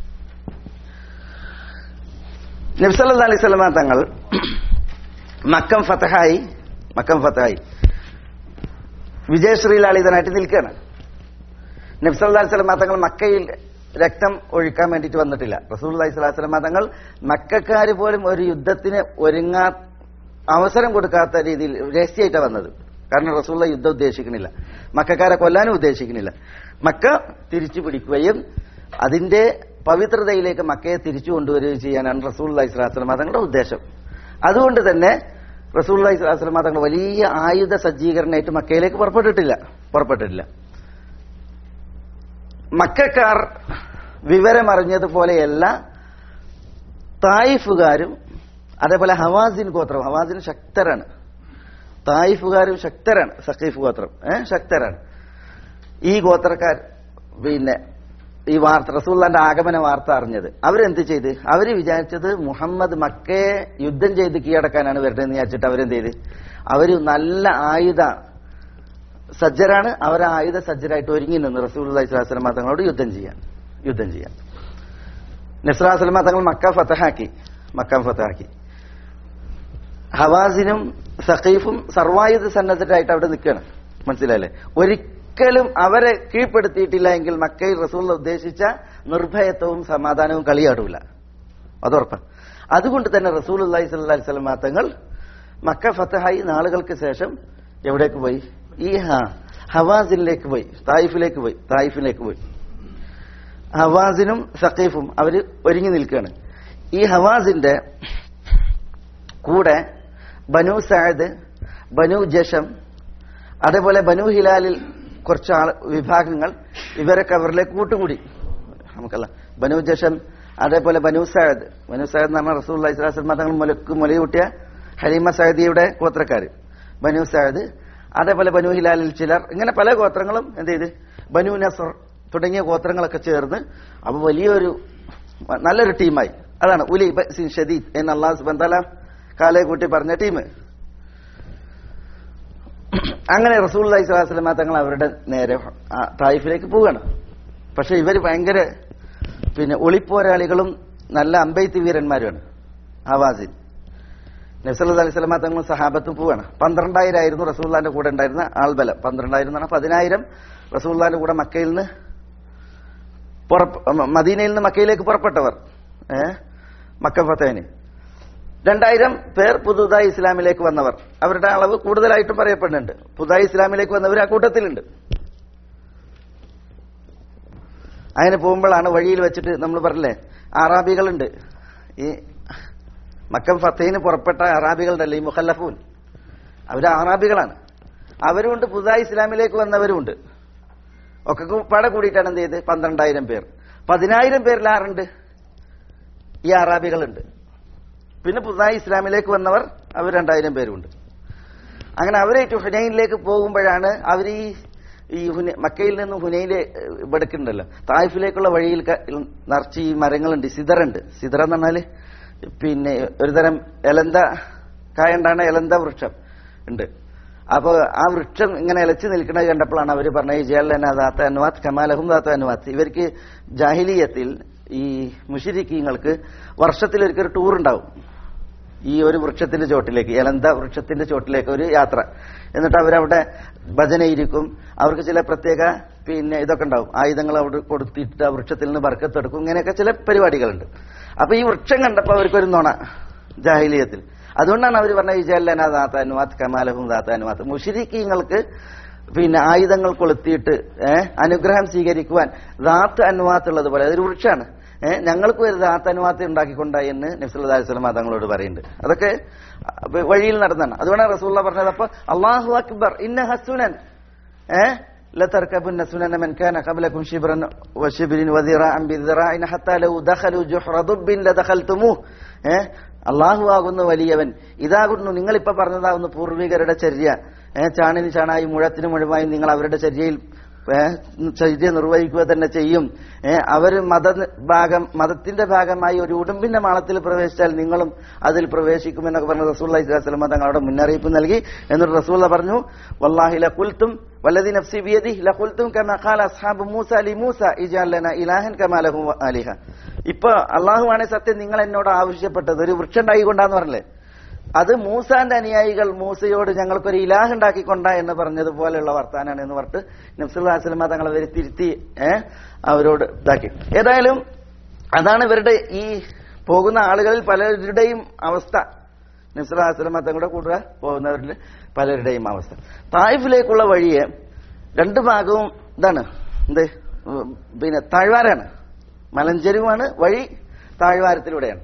നബ്സല്ലാ അലൈഹി സ്വലമ തങ്ങൾ മക്കം ഫതഹായി മക്കം ഫതഹായി വിജയശ്രീലാളിതനായിട്ട് നിൽക്കുകയാണ് നബ്സല്ലാ അലൈഹി സ്വലമ തങ്ങൾ മക്കയിൽ രക്തം ഒഴുക്കാൻ വേണ്ടിയിട്ട് വന്നിട്ടില്ല റസൂൽ അലൈഹി സ്വലാഹു സ്വലമ തങ്ങൾ മക്കാര് പോലും ഒരു യുദ്ധത്തിന് ഒരുങ്ങാ അവസരം കൊടുക്കാത്ത രീതിയിൽ രഹസ്യമായിട്ടാണ് വന്നത് കാരണം റസൂള്ള യുദ്ധം ഉദ്ദേശിക്കുന്നില്ല മക്കാരെ കൊല്ലാനും ഉദ്ദേശിക്കുന്നില്ല മക്ക തിരിച്ചു പിടിക്കുകയും അതിന്റെ പവിത്രതയിലേക്ക് മക്കയെ തിരിച്ചു കൊണ്ടുവരികയും ചെയ്യാനാണ് റസൂൽ അലൈഹി സ്വലാസ്ലം തങ്ങളുടെ ഉദ്ദേശം അതുകൊണ്ട് തന്നെ റസൂൽ അലൈഹി സ്വലാസ്ലം തങ്ങൾ വലിയ ആയുധ സജ്ജീകരണമായിട്ട് മക്കയിലേക്ക് പുറപ്പെട്ടിട്ടില്ല പുറപ്പെട്ടിട്ടില്ല മക്കാർ വിവരമറിഞ്ഞതുപോലെയല്ല തായിഫുകാരും അതേപോലെ ഹവാസിൻ ഗോത്രം ഹവാസിൻ ശക്തരാണ് തായിഫുകാരും ശക്തരാണ് സഖീഫ് ഗോത്രം ഏഹ് ശക്തരാണ് ഈ ഗോത്രക്കാർ പിന്നെ ഈ വാർത്ത റസൂള്ളാന്റെ ആഗമന വാർത്ത അറിഞ്ഞത് അവരെന്ത് ചെയ്ത് അവര് വിചാരിച്ചത് മുഹമ്മദ് മക്കയെ യുദ്ധം ചെയ്ത് കീഴടക്കാനാണ് വരുന്നതെന്ന് വിചാരിച്ചിട്ട് അവരെന്ത് ചെയ്ത് അവര് നല്ല ആയുധ സജ്ജരാണ് അവർ ആയുധ സജ്ജരായിട്ട് ഒരുങ്ങി നിന്ന് റസൂൽ അലൈഹിസ്ലാം തങ്ങളോട് യുദ്ധം ചെയ്യാൻ യുദ്ധം ചെയ്യാൻ നസ്രാസ്ലമ തങ്ങൾ മക്ക ഫത്തഹാക്കി മക്ക ഫത്തഹാക്കി ഹവാസിനും സഖീഫും സർവായുധ സന്നദ്ധരായിട്ട് അവിടെ നിൽക്കുകയാണ് മനസ്സിലായില്ലേ ഒരിക്കലും അവരെ കീഴ്പ്പെടുത്തിയിട്ടില്ല എങ്കിൽ മക്കയിൽ റസൂൽ ഉദ്ദേശിച്ച നിർഭയത്വവും സമാധാനവും കളിയാടൂല അതുറപ്പാണ് അതുകൊണ്ട് തന്നെ റസൂൽ അള്ളഹി സ്വല്ലി സ്വലം തങ്ങൾ മക്ക ഫത്തഹായി നാളുകൾക്ക് ശേഷം എവിടേക്ക് പോയി ഈ ഹ- ഹവാസിലേക്ക് പോയി തായിഫിലേക്ക് പോയി തായിഫിലേക്ക് പോയി ഹവാസിനും സഖീഫും അവര് ഒരുങ്ങി നിൽക്കുകയാണ് ഈ ഹവാസിന്റെ കൂടെ ബനു സാദ് ബനു ജഷം അതേപോലെ ബനു ഹിലാലിൽ കുറച്ച് ആൾ വിഭാഗങ്ങൾ ഇവരൊക്കെ അവരിലേക്ക് കൂട്ടുകൂടി നമുക്കല്ല ബനു ജഷം അതേപോലെ ബനു സാദ് ബനു സാദ് എന്ന് പറഞ്ഞാൽ റസൂൽ ഇസ്ലാസ്ലമ തങ്ങൾ മുലക്ക് മുലയൂട്ടിയ ഹലീമ സാദിയുടെ ഗോത്രക്കാര് ബനു സാദ് അതേപോലെ ബനു ഹിലാലിൽ ചിലർ ഇങ്ങനെ പല ഗോത്രങ്ങളും എന്ത് ചെയ്ത് ബനു നസർ തുടങ്ങിയ ഗോത്രങ്ങളൊക്കെ ചേർന്ന് അപ്പൊ വലിയൊരു നല്ലൊരു ടീമായി അതാണ് ഉലി ബഅ്സിൻ ഷദീദ് എന്ന് അള്ളാഹു സുബ്ഹാനഹു വ തആല കാലയെ കൂട്ടി പറഞ്ഞ ടീം അങ്ങനെ റസൂൽ അലൈഹി സ്വലാസ്ലമ തങ്ങൾ അവരുടെ നേരെ ആ തായിഫിലേക്ക് പോവുകയാണ് പക്ഷെ ഇവർ ഭയങ്കര പിന്നെ ഒളിപ്പോരാളികളും നല്ല അമ്പെയ്ത്ത് വീരന്മാരുമാണ് ഹവാസിൻ നസറുൽ അലൈഹി സ്വലമ തങ്ങളും സഹാബത്തും പോവാണ് പന്ത്രണ്ടായിരം ആയിരുന്നു റസൂല്ലാന്റെ കൂടെ ഉണ്ടായിരുന്ന ആൾബലം പന്ത്രണ്ടായിരം എന്ന് പറഞ്ഞാൽ പതിനായിരം റസൂല്ലാന്റെ കൂടെ മക്കയിൽ നിന്ന് പുറപ്പ- മ- മദീനയിൽ നിന്ന് മക്കയിലേക്ക് പുറപ്പെട്ടവർ ഏ മക്ക ഫത്തേന് രണ്ടായിരം പേർ പുതുതായി ഇസ്ലാമിലേക്ക് വന്നവർ അവരുടെ അളവ് കൂടുതലായിട്ടും പറയപ്പെടുന്നുണ്ട് പുതുതായി ഇസ്ലാമിലേക്ക് വന്നവർ ആ കൂട്ടത്തിലുണ്ട് അങ്ങനെ പോകുമ്പോഴാണ് വഴിയിൽ വെച്ചിട്ട് നമ്മൾ പറഞ്ഞില്ലേ അറാബികളുണ്ട് ഈ മക്കം ഫത്തേന് പുറപ്പെട്ട അറാബികളുണ്ടല്ലോ ഈ മുഖല്ലഫൂൻ അവര് അറാബികളാണ് അവരുമുണ്ട് പുതുതായി ഇസ്ലാമിലേക്ക് വന്നവരുമുണ്ട് ഒക്കെ കൂ- പാടെ കൂടിയിട്ടാണ് എന്ത് ചെയ്ത് പന്ത്രണ്ടായിരം പേർ പതിനായിരം പേരിൽ ആറുണ്ട് ഈ അറാബികളുണ്ട് പിന്നെ പുതുതായി ഇസ്ലാമിലേക്ക് വന്നവർ അവർ രണ്ടായിരം പേരുണ്ട് അങ്ങനെ അവരേറ്റ് ഹുനൈനിലേക്ക് പോകുമ്പോഴാണ് അവർ ഈ ഈ ഹുന- മക്കയിൽ നിന്ന് ഹുനൈലെ ഇവിടേക്കുണ്ടല്ലോ തായിഫിലേക്കുള്ള വഴിയിൽ ക- നിറച്ച് ഈ മരങ്ങളുണ്ട് സിതറുണ്ട് സിതറ എന്ന് പറഞ്ഞാല് പിന്നെ ഒരുതരം എലന്ത കായണ്ടാണ് എലന്ത വൃക്ഷം ഉണ്ട് അപ്പൊ ആ വൃക്ഷം ഇങ്ങനെ ഇലച്ചു നിൽക്കുന്നത് കണ്ടപ്പോഴാണ് അവർ പറഞ്ഞത് ജയലന ദാത്ത അനുവാത്ത് കമാലഹും ദാത്ത അനുവാത്ത് ഇവർക്ക് ജാഹിലീയത്തിൽ ഈ മുഷിരിക്കീങ്ങൾക്ക് വർഷത്തിലൊരിക്കൽ ടൂർ ഉണ്ടാവും ഈ ഒരു വൃക്ഷത്തിന്റെ ചോട്ടിലേക്ക് എലന്ത വൃക്ഷത്തിന്റെ ചോട്ടിലേക്ക് ഒരു യാത്ര എന്നിട്ട് അവരവിടെ ഭജനയിരിക്കും അവർക്ക് ചില പ്രത്യേക പിന്നെ ഇതൊക്കെ ഉണ്ടാവും ആയുധങ്ങൾ അവിടെ കൊടുത്തിട്ട് ആ വൃക്ഷത്തിൽ നിന്ന് ബർക്കത്തെടുക്കും ഇങ്ങനെയൊക്കെ ചില പരിപാടികളുണ്ട് അപ്പൊ ഈ വൃക്ഷം കണ്ടപ്പോൾ അവർക്കൊരു നുണ ജാഹിലിയത്തിൽ അതുകൊണ്ടാണ് അവർ പറഞ്ഞ വിജയല്ലന ദാത്ത അനുവാത്ത് കമാലഹും ദാത്ത അനുവാത്ത് മുഷിരിക്കീങ്ങൾക്ക് പിന്നെ ആയുധങ്ങൾ കൊളുത്തിയിട്ട് ഏഹ് അനുഗ്രഹം സ്വീകരിക്കുവാൻ ദാത്ത് അനുവാത്ത് ഉള്ളത് പോലെ അതൊരു വൃക്ഷമാണ് ഏഹ് ഞങ്ങൾക്ക് ഒരു ദാത്ത് അനുവാത്ത് ഉണ്ടാക്കിക്കൊണ്ടായി എന്ന് നബ്സുല്ലാ സ്വലമ തങ്ങളോട് പറയുന്നുണ്ട് അതൊക്കെ അപ്പൊ വഴിയിൽ നടന്നാണ് അതുകൊണ്ടാണ് റസൂള്ള പറഞ്ഞത് അപ്പൊ അള്ളാഹു അക്ബർ ഇന്ന ഹസുനൻ ഏഹ് لتركبن سنن من كان قبلكم شبرا وشبر وذراعا بذراع حتى لو دخلوا جحر ضب لدخلتموه ഏഹ് അള്ളാഹു ആകുന്ന വലിയവൻ ഇതാകുന്നു നിങ്ങളിപ്പോ പറഞ്ഞതാകുന്നു പൂർവികരുടെ ചര്യ ഏഹ് ചാണിന് ചാണായി മുഴത്തിന് മുഴുവായി നിങ്ങൾ അവരുടെ ചര്യയിൽ ഏഹ് ചര്യ നിർവഹിക്കുക തന്നെ ചെയ്യും ഏഹ് അവര് മത ഭാഗം മതത്തിന്റെ ഭാഗമായി ഒരു ഉടുമ്പിന്റെ മാളത്തിൽ പ്രവേശിച്ചാൽ നിങ്ങളും അതിൽ പ്രവേശിക്കുമെന്നൊക്കെ പറഞ്ഞ റസൂള്ള ഇസ്ലാസ്ലമ തങ്ങളുടെ മുന്നറിയിപ്പ് നൽകി എന്നിട്ട് റസൂള്ള പറഞ്ഞു വല്ലാഹി ലഖുൽത്തും വല്ലദി നഫ്സി ബിയദി ലഖുൽത്തും കമാ ഖാല അസ്ഹാബു മൂസ ലി മൂസ ഇജാൽ ലനാ ഇലാഹൻ കമാ ലഹു ആലിഹ ഇപ്പൊ അള്ളാഹുവാണ് സത്യം നിങ്ങൾ എന്നോട് ആവശ്യപ്പെട്ടത് ഒരു വൃക്ഷം ഉണ്ടായിക്കൊണ്ടാന്ന് പറഞ്ഞില്ലേ അത് മൂസാന്റെ അനുയായികൾ മൂസയോട് ഞങ്ങൾക്കൊരു ഇലാഹ് ഉണ്ടാക്കിക്കൊണ്ട എന്ന് പറഞ്ഞതുപോലെയുള്ള വർത്താനാണ് എന്ന് പറഞ്ഞിട്ട് നബ്സുല്ലാസ്ലമ തങ്ങൾ അവരെ തിരുത്തി ഏഹ് അവരോട് ഇതാക്കി ഏതായാലും അതാണ് ഇവരുടെ ഈ പോകുന്ന ആളുകളിൽ പലരുടെയും അവസ്ഥ നബ്സുല്ലാസ്ലമ തങ്ങളുടെ കൂടെ പോകുന്നവരിൽ പലരുടെയും അവസ്ഥ തായിഫിലേക്കുള്ള വഴിയെ രണ്ട് ഭാഗവും ഇതാണ് എന്ത് ഉം, പിന്നെ താഴ്വാരാണ് മലഞ്ചെരുവാണ് വഴി താഴ്വാരത്തിലൂടെയാണ്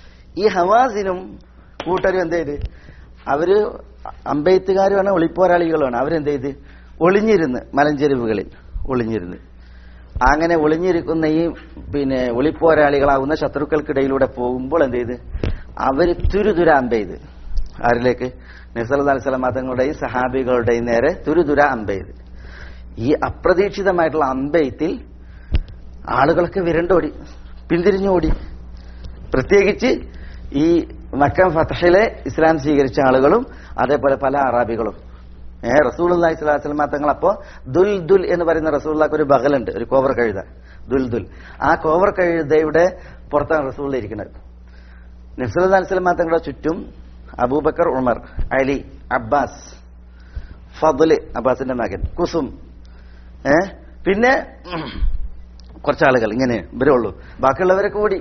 ഈ ഹവാസിനും കൂട്ടരും എന്ത് ചെയ്ത് അവര് അമ്പെയ്ത്തുകാരുമാണ് ഒളിപ്പോരാളികളുമാണ് അവരെന്ത് ചെയ്ത് ഒളിഞ്ഞിരുന്ന് മലഞ്ചെരുവുകളിൽ ഒളിഞ്ഞിരുന്ന് അങ്ങനെ ഒളിഞ്ഞിരിക്കുന്ന ഈ പിന്നെ ഒളിപ്പോരാളികളാവുന്ന ശത്രുക്കൾക്കിടയിലൂടെ പോകുമ്പോൾ എന്ത് ചെയ്ത് അവര് തുരുതുര അമ്പെയ്ത് ആരിലേക്ക് നബ്സല്ലാ അലൈഹി സ്വലാം തങ്ങളുടെയും സഹാബികളുടെയും നേരെ തുരുതുര അമ്പെയ്ത് ഈ അപ്രതീക്ഷിതമായിട്ടുള്ള അമ്പെയ്ത്തിൽ ആളുകളൊക്കെ വിരണ്ടോടി പിന്തിരിഞ്ഞോടി പ്രത്യേകിച്ച് ഈ മക്കം ഫത്തഹിലെ ഇസ്ലാം സ്വീകരിച്ച ആളുകളും അതേപോലെ പല അറാബികളും ഏ റസൂൽ അള്ളാഹി സ്വലാസ്ലമ തങ്ങൾ അപ്പോ ദുൽ ദുൽ എന്ന് പറയുന്ന റസൂള്ളക്ക് ഒരു ബഗലുണ്ട് ഒരു കോവർ കഴുത ദുൽ ദുൽ ആ കോവർ കഴുതയുടെ പുറത്താണ് റസൂൾ ഇരിക്കുന്നത് നബ്സുല്ലാ സ്വലമ തങ്ങളുടെ ചുറ്റും അബൂബക്കർ ഉമർ അലി അബ്ബാസ് ഫضല് അബ്ബാസിന്റെ മകൻ കുസും ഏ പിന്നെ കുറച്ച് ആളുകൾ ഇങ്ങനെ ഇവരേ ഉള്ളൂ ബാക്കിയുള്ളവരൊക്കെ കൂടി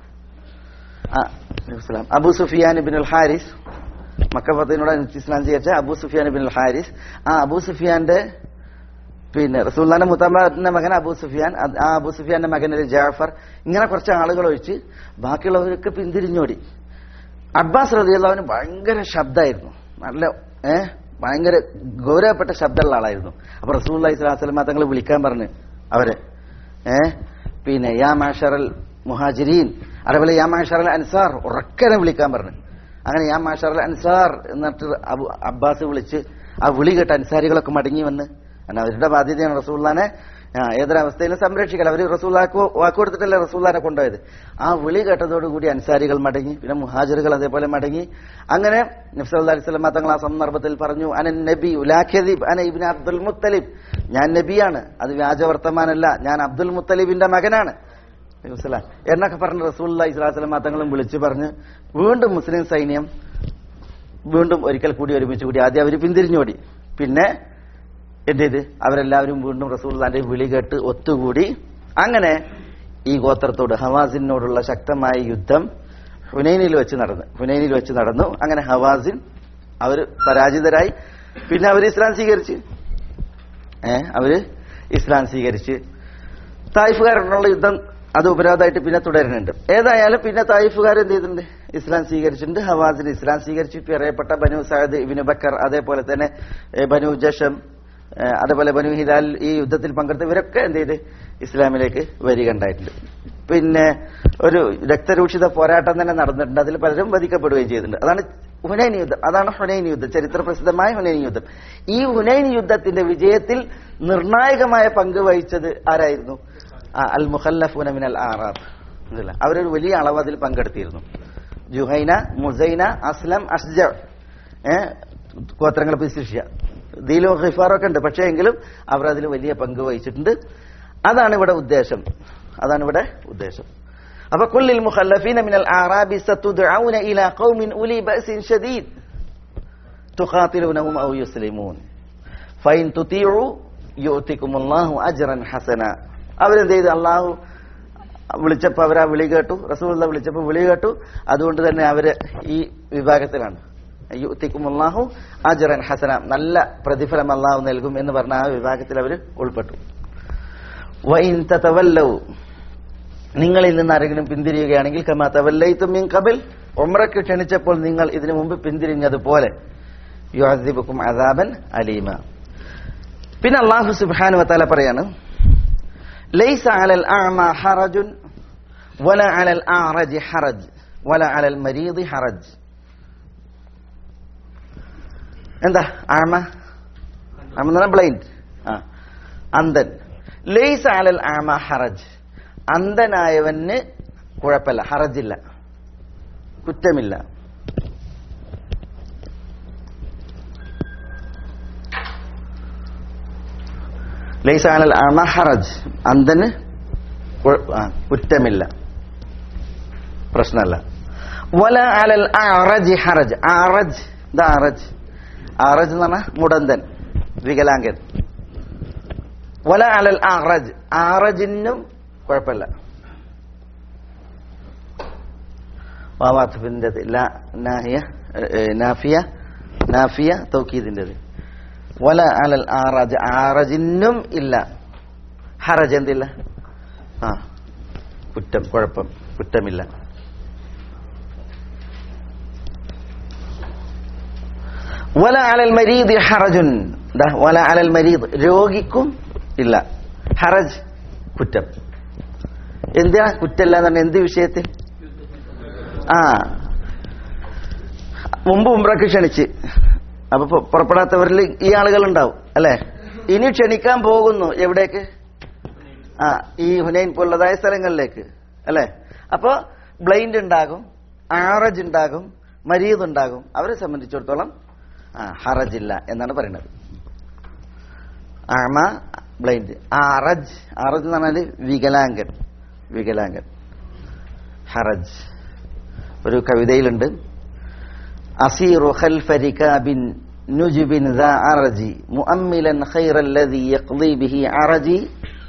ആ, അലൈഹിസ്സലാം. Abu Sufyan bin al Harith മക്കഫത്തിനോട് ഇസ്ലാം സ്വീകരിച്ച Abu Sufyan bin al Harith ആ അബൂ സുഫിയാന്റെ പിന്നെ റസൂല്ലാന്റെ മുത്തമ്മന്റെ മകൻ അബൂ സുഫിയാൻ അത് ആ അബൂ സുഫിയാന്റെ മകൻ ഒരു ജാഫർ ഇങ്ങനെ കുറച്ച് ആളുകൾ ഒഴിച്ച് ബാക്കിയുള്ളവരൊക്കെ പിന്തിരിഞ്ഞോടി അബ്ബാസ് റതിയുള്ളവന് ഭയങ്കര ശബ്ദമായിരുന്നു നല്ല ഏ ഭയങ്കര ഗൗരവപ്പെട്ട ശബ്ദമുള്ള ആളായിരുന്നു അപ്പൊ റസൂൽ അലൈഹി സ്വലാസ്ലം തങ്ങൾ വിളിക്കാൻ പറഞ്ഞു അവരെ ഏ പിന്നെ യാ മാഷറൽ മുഹാജിരീൻ അതേപോലെ യാ മാഷറൽ അൻസാർ ഉറക്കനെ വിളിക്കാൻ പറഞ്ഞു അങ്ങനെ യാ മാഷറൽ അൻസാർ എന്നിട്ട് അബു അബ്ബാസ് വിളിച്ച് ആ വിളി കേട്ട അൻസാരികളൊക്കെ മടങ്ങി വന്ന് കാരണം അവരുടെ ബാധ്യതയാണ് റസൂള്ളാനെ ആ, ഏതൊരവസ്ഥയിലും സംരക്ഷിക്കണം അവർ റസൂല്ലാക്ക് വാക്ക് കൊടുത്തിട്ടല്ലേ റസൂല്ലാനെ കൊണ്ടുപോയത് ആ വിളി കേട്ടതോടുകൂടി അൻസാരികൾ മടങ്ങി പിന്നെ മുഹാജിറുകൾ അതേപോലെ മടങ്ങി അങ്ങനെ നബ്സല്ലാ അലിസ്ലാം തങ്ങൾ ആ സന്ദർഭത്തിൽ പറഞ്ഞു അന നബി ഉലാഖദീബ് അന ഇബിൻ അബ്ദുൽ മുത്തലിബ് ഞാൻ നബിയാണ് അത് വ്യാജവർത്തമാനല്ല ഞാൻ അബ്ദുൽ മുത്തലിബിന്റെ മകനാണ് മനസ്സിലാ എന്നൊക്കെ പറഞ്ഞ് റസൂല്ലാ ഇസ്ലാസ്ലം തങ്ങളും വിളിച്ചു പറഞ്ഞ് വീണ്ടും മുസ്ലിം സൈന്യം വീണ്ടും ഒരിക്കൽ കൂടി ഒരുമിച്ച് കൂടി ആദ്യം അവർ പിന്തിരിഞ്ഞോടി പിന്നെ എന്ത് ചെയ്ത് അവരെല്ലാവരും വീണ്ടും റസൂള്ളാന്റെ വിളി കേട്ട് ഒത്തുകൂടി അങ്ങനെ ഈ ഗോത്രത്തോട് ഹവാസിനോടുള്ള ശക്തമായ യുദ്ധം ഹുനൈനിൽ വെച്ച് നടന്നു ഹുനൈനിൽ വെച്ച് നടന്നു അങ്ങനെ ഹവാസിൻ അവർ പരാജിതരായി പിന്നെ അവർ ഇസ്ലാം സ്വീകരിച്ച് ഏ അവര് ഇസ്ലാം സ്വീകരിച്ച് തായിഫുകാരോടുള്ള യുദ്ധം അത് ഉപരോധമായിട്ട് പിന്നെ തുടരുന്നുണ്ട് ഏതായാലും പിന്നെ തായിഫുകാർ എന്ത് ചെയ്തിട്ടുണ്ട് ഇസ്ലാം സ്വീകരിച്ചിട്ടുണ്ട് ഹവാസിന് ഇസ്ലാം സ്വീകരിച്ചിട്ട് അറിയപ്പെട്ട ബനു സഅദ് ഇബിന് ബക്കർ അതേപോലെ തന്നെ ഏ, ബനു ജഷം ഏ, അതേപോലെ ബനു ഹിദാൽ ഈ യുദ്ധത്തിൽ പങ്കെടുത്ത ഇവരൊക്കെ എന്ത് ചെയ്ത് ഇസ്ലാമിലേക്ക് വരികയുണ്ടായിട്ടുണ്ട് പിന്നെ ഒരു രക്തരൂക്ഷിത പോരാട്ടം തന്നെ നടന്നിട്ടുണ്ട് അതിൽ പലരും വധിക്കപ്പെടുകയും ചെയ്തിട്ടുണ്ട് അതാണ് ഹുനൈൻ യുദ്ധം അതാണ് ഹുനൈൻ യുദ്ധം ചരിത്ര പ്രസിദ്ധമായ ഹുനൈൻ യുദ്ധം ഈ ഹുനൈൻ യുദ്ധത്തിന്റെ വിജയത്തിൽ നിർണായകമായ പങ്ക് വഹിച്ചത് ആരായിരുന്നു ആ, അൽ മുഖല്ലഫൂന മിനൽ ആറാബ് ഇതല്ല. അവരൊരു വലിയ അളവ് അതിൽ പങ്കെടുത്തിരുന്നു ജുഹൈന മുസൈന അസ്ലം അസ്ജ ഏ ഗോത്രങ്ങളെ ശിഷ്യ ദീലോ ഖിഫാറൊക്കെ ഉണ്ട് പക്ഷേ എങ്കിലും അവർ അതിൽ വലിയ പങ്ക് വഹിച്ചിട്ടുണ്ട് അതാണ് ഇവിടെ ഉദ്ദേശം അതാണ് ഇവിടെ ഉദ്ദേശം അപ്പൊ കുല്ലിൽ മുഖല്ലഫീന മിനൽ ആറാബി സത്തുദ്ഔന ഇലാ ഖൗമിൻ ഉലി ബഅസിൻ ഷദീദ് തുഖാതിലൂനഹും ഔ യുസ്ലിമൂൻ ഫൈൻ തുതീഉ യുഅതികുമുല്ലാഹു അജ്റൻ ഹസന അവരെന്ത് ചെയ്തു അള്ളാഹു വിളിച്ചപ്പോൾ അവരാ വിളി കേട്ടു റസൂലുള്ള വിളിച്ചപ്പോൾ വിളി കേട്ടു അതുകൊണ്ട് തന്നെ അവര് ഈ വിഭാഗത്തിലാണ് യുത്തിക്കുമുല്ലാഹു അജറൻ ഹസന നല്ല പ്രതിഫലം അള്ളാഹു നൽകും എന്ന് പറഞ്ഞ ആ വിഭാഗത്തിൽ അവർ ഉൾപ്പെട്ടു വൈൻ തവല്ലവു നിങ്ങളിൽ നിന്ന് ആരെങ്കിലും പിന്തിരിയുകയാണെങ്കിൽ കമാ തവല്ലൈത്തും മിൻ കബിൽ ഉമ്രക്ക് ക്ഷണിച്ചപ്പോൾ നിങ്ങൾ ഇതിനു മുമ്പ് പിന്തിരിഞ്ഞതുപോലെ യുഅസിബുക്കും അദാബൻ അലീമ പിന്നെ അള്ളാഹു സുബ്ഹാനഹു വതആല പറയാണ് ലൈസ അലൽ അഅമ ഹറജുൻ വല അലൽ അഅറജ് ഹറജ് വല അലൽ മരീദ് ഹറജ് എന്താ ആമ ആമ എന്ന് ബ്ലൈൻഡ് ആ അന്ധൻ ലൈസ അലൽ ആമ ഹറജ് അന്ധനായവന് കുഴപ്പമില്ല ഹറജില്ല കുറ്റമില്ല ലൈസ അലൽ ആമ ഹറജ് അന്ധന് കുഴ- ആ, കുറ്റമില്ല പ്രശ്നമല്ല വല അലൽ അറജ് ഹറജ് അറജ് ഇത് അറജ് അറജ് എന്ന് പറഞ്ഞാൽ മുടന്തൻ വികലാംഗൻ വല അലൽ അറജ് അറജിനും കുഴപ്പമില്ല വാവാത്തഫിന്റെ നാഹിയ ഏ, നാഫിയ നാഫിയ തൗക്കീദിൻ്റെത് വല അലൽ ആറജ് ആറജിനും ഇല്ല ഹറജ് എന്തില്ല ആ കുറ്റം കുഴപ്പം കുറ്റമില്ല വല അലൽ മരീദ് ഹറജുൻ ദാ, വല അലൽ മരീദ് രോഗിക്കും ഇല്ല ഹറജ് കുറ്റം എന്തിനാ കുറ്റല്ല എന്ന് പറഞ്ഞാൽ എന്ത് വിഷയത്തിൽ ആ മുമ്പ് ഉംറക്ക് ക്ഷണിച്ച് അപ്പൊ പു- പുറപ്പെടാത്തവരിൽ ഈ ആളുകൾ ഉണ്ടാവും അല്ലെ ഇനി ക്ഷണിക്കാൻ പോകുന്നു എവിടേക്ക് ആ ഈ ഹുനൈൻ പോലുള്ളതായ സ്ഥലങ്ങളിലേക്ക് അല്ലെ അപ്പോ ബ്ലൈൻഡ് ഉണ്ടാകും ആറജ് ഉണ്ടാകും മരീദ് ഉണ്ടാകും അവരെ സംബന്ധിച്ചിടത്തോളം ആ ഹറജില്ല എന്നാണ് പറയുന്നത് ആമ ബ്ലൈൻഡ് ആറജ് ആറജ് എന്ന് പറഞ്ഞാല് വികലാംഗൻ വികലാംഗൻ ഹറജ് ഒരു കവിതയിലുണ്ട് അസീറു ഖൽഫ റികാബിൻ നുജുബിൻ ذا عرج مؤملا خير الذي يقضي به عرجي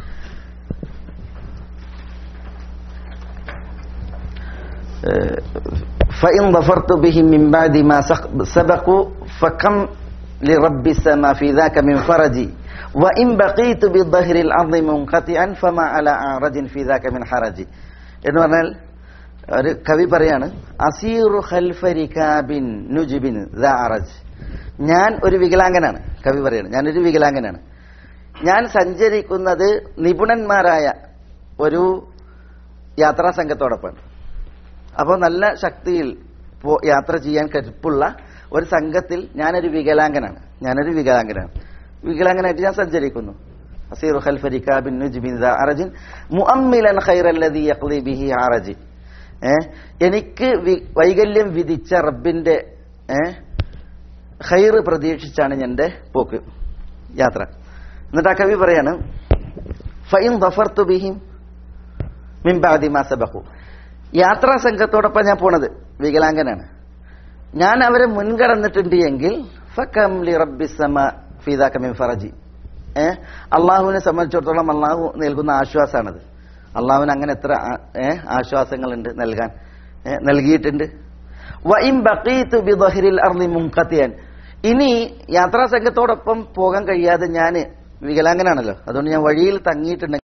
فإن ظفرت بهم من بعد ما سق- سبقوا فكم لرب السماء في ذاك من فرجي وإن بقيت بظهر الأرض منقطعا فما على أعرج في ذاك من حرجي എന്ന് പറഞ്ഞാൽ ഒരു കവി പറയാണ് അസീറു ഖൽഫരികാബിൻ നുജിബിൻ ദാ അറജ് ഞാൻ ഒരു വികലാംഗനാണ് കവി പറയാണ് ഞാനൊരു വികലാംഗനാണ് ഞാൻ സഞ്ചരിക്കുന്നത് നിപുണന്മാരായ ഒരു യാത്രാ സംഘത്തോടൊപ്പമാണ് അപ്പോൾ നല്ല ശക്തിയിൽ പോ- യാത്ര ചെയ്യാൻ കരുപ്പുള്ള ഒരു സംഘത്തിൽ ഞാനൊരു വികലാംഗനാണ് ഞാനൊരു വികലാംഗനാണ് വികലാംഗനായിട്ട് ഞാൻ സഞ്ചരിക്കുന്നു അസീറു ഖൽഫരിക ബിൻ നുജ്ബിൻ ദാ അറജിൻ മുഅമ്മിലൻ ഖൈറല്ലദീ യഖ്ളി ബിഹി അറജി ഏ എനിക്ക് വി- വൈകല്യം വിധിച്ച റബ്ബിന്റെ ഏ ഖൈറ് പ്രതീക്ഷിച്ചാണ് എൻ്റെ പോക്ക് യാത്ര എന്നിട്ട് ആ കവി പറയാണ് ഫൈൻ ദഫർതു ബിഹിം മിൻ ബഅദി മാ സബഖു യാത്രാ സംഘത്തോടൊപ്പം ഞാൻ പോണത് വികലാംഗനാണ് ഞാൻ അവരെ മുൻകടന്നിട്ടുണ്ട് എങ്കിൽ ഫകം ലി റബ്ബിസ്സമ ഫീദാക മിൻ ഫറജി ഏ അള്ളാഹുവിനെ സംബന്ധിച്ചിടത്തോളം അള്ളാഹു നൽകുന്ന ആശ്വാസമാണത് അള്ളാഹുവിന് അങ്ങനെ എത്ര ആ- ഏ ആശ്വാസങ്ങളുണ്ട് നൽകാൻ ഏ, നൽകിയിട്ടുണ്ട് വഇൻ ബഖീതു ബിദഹ്രിൽ അർളി മുൻഖത്തിയൻ ഇനി യാത്രാ സംഘത്തോടൊപ്പം പോകാൻ കഴിയാതെ ഞാൻ വികലാംഗനാണല്ലോ അതുകൊണ്ട് ഞാൻ വഴിയിൽ തങ്ങിയിട്ടുണ്ടെങ്കിൽ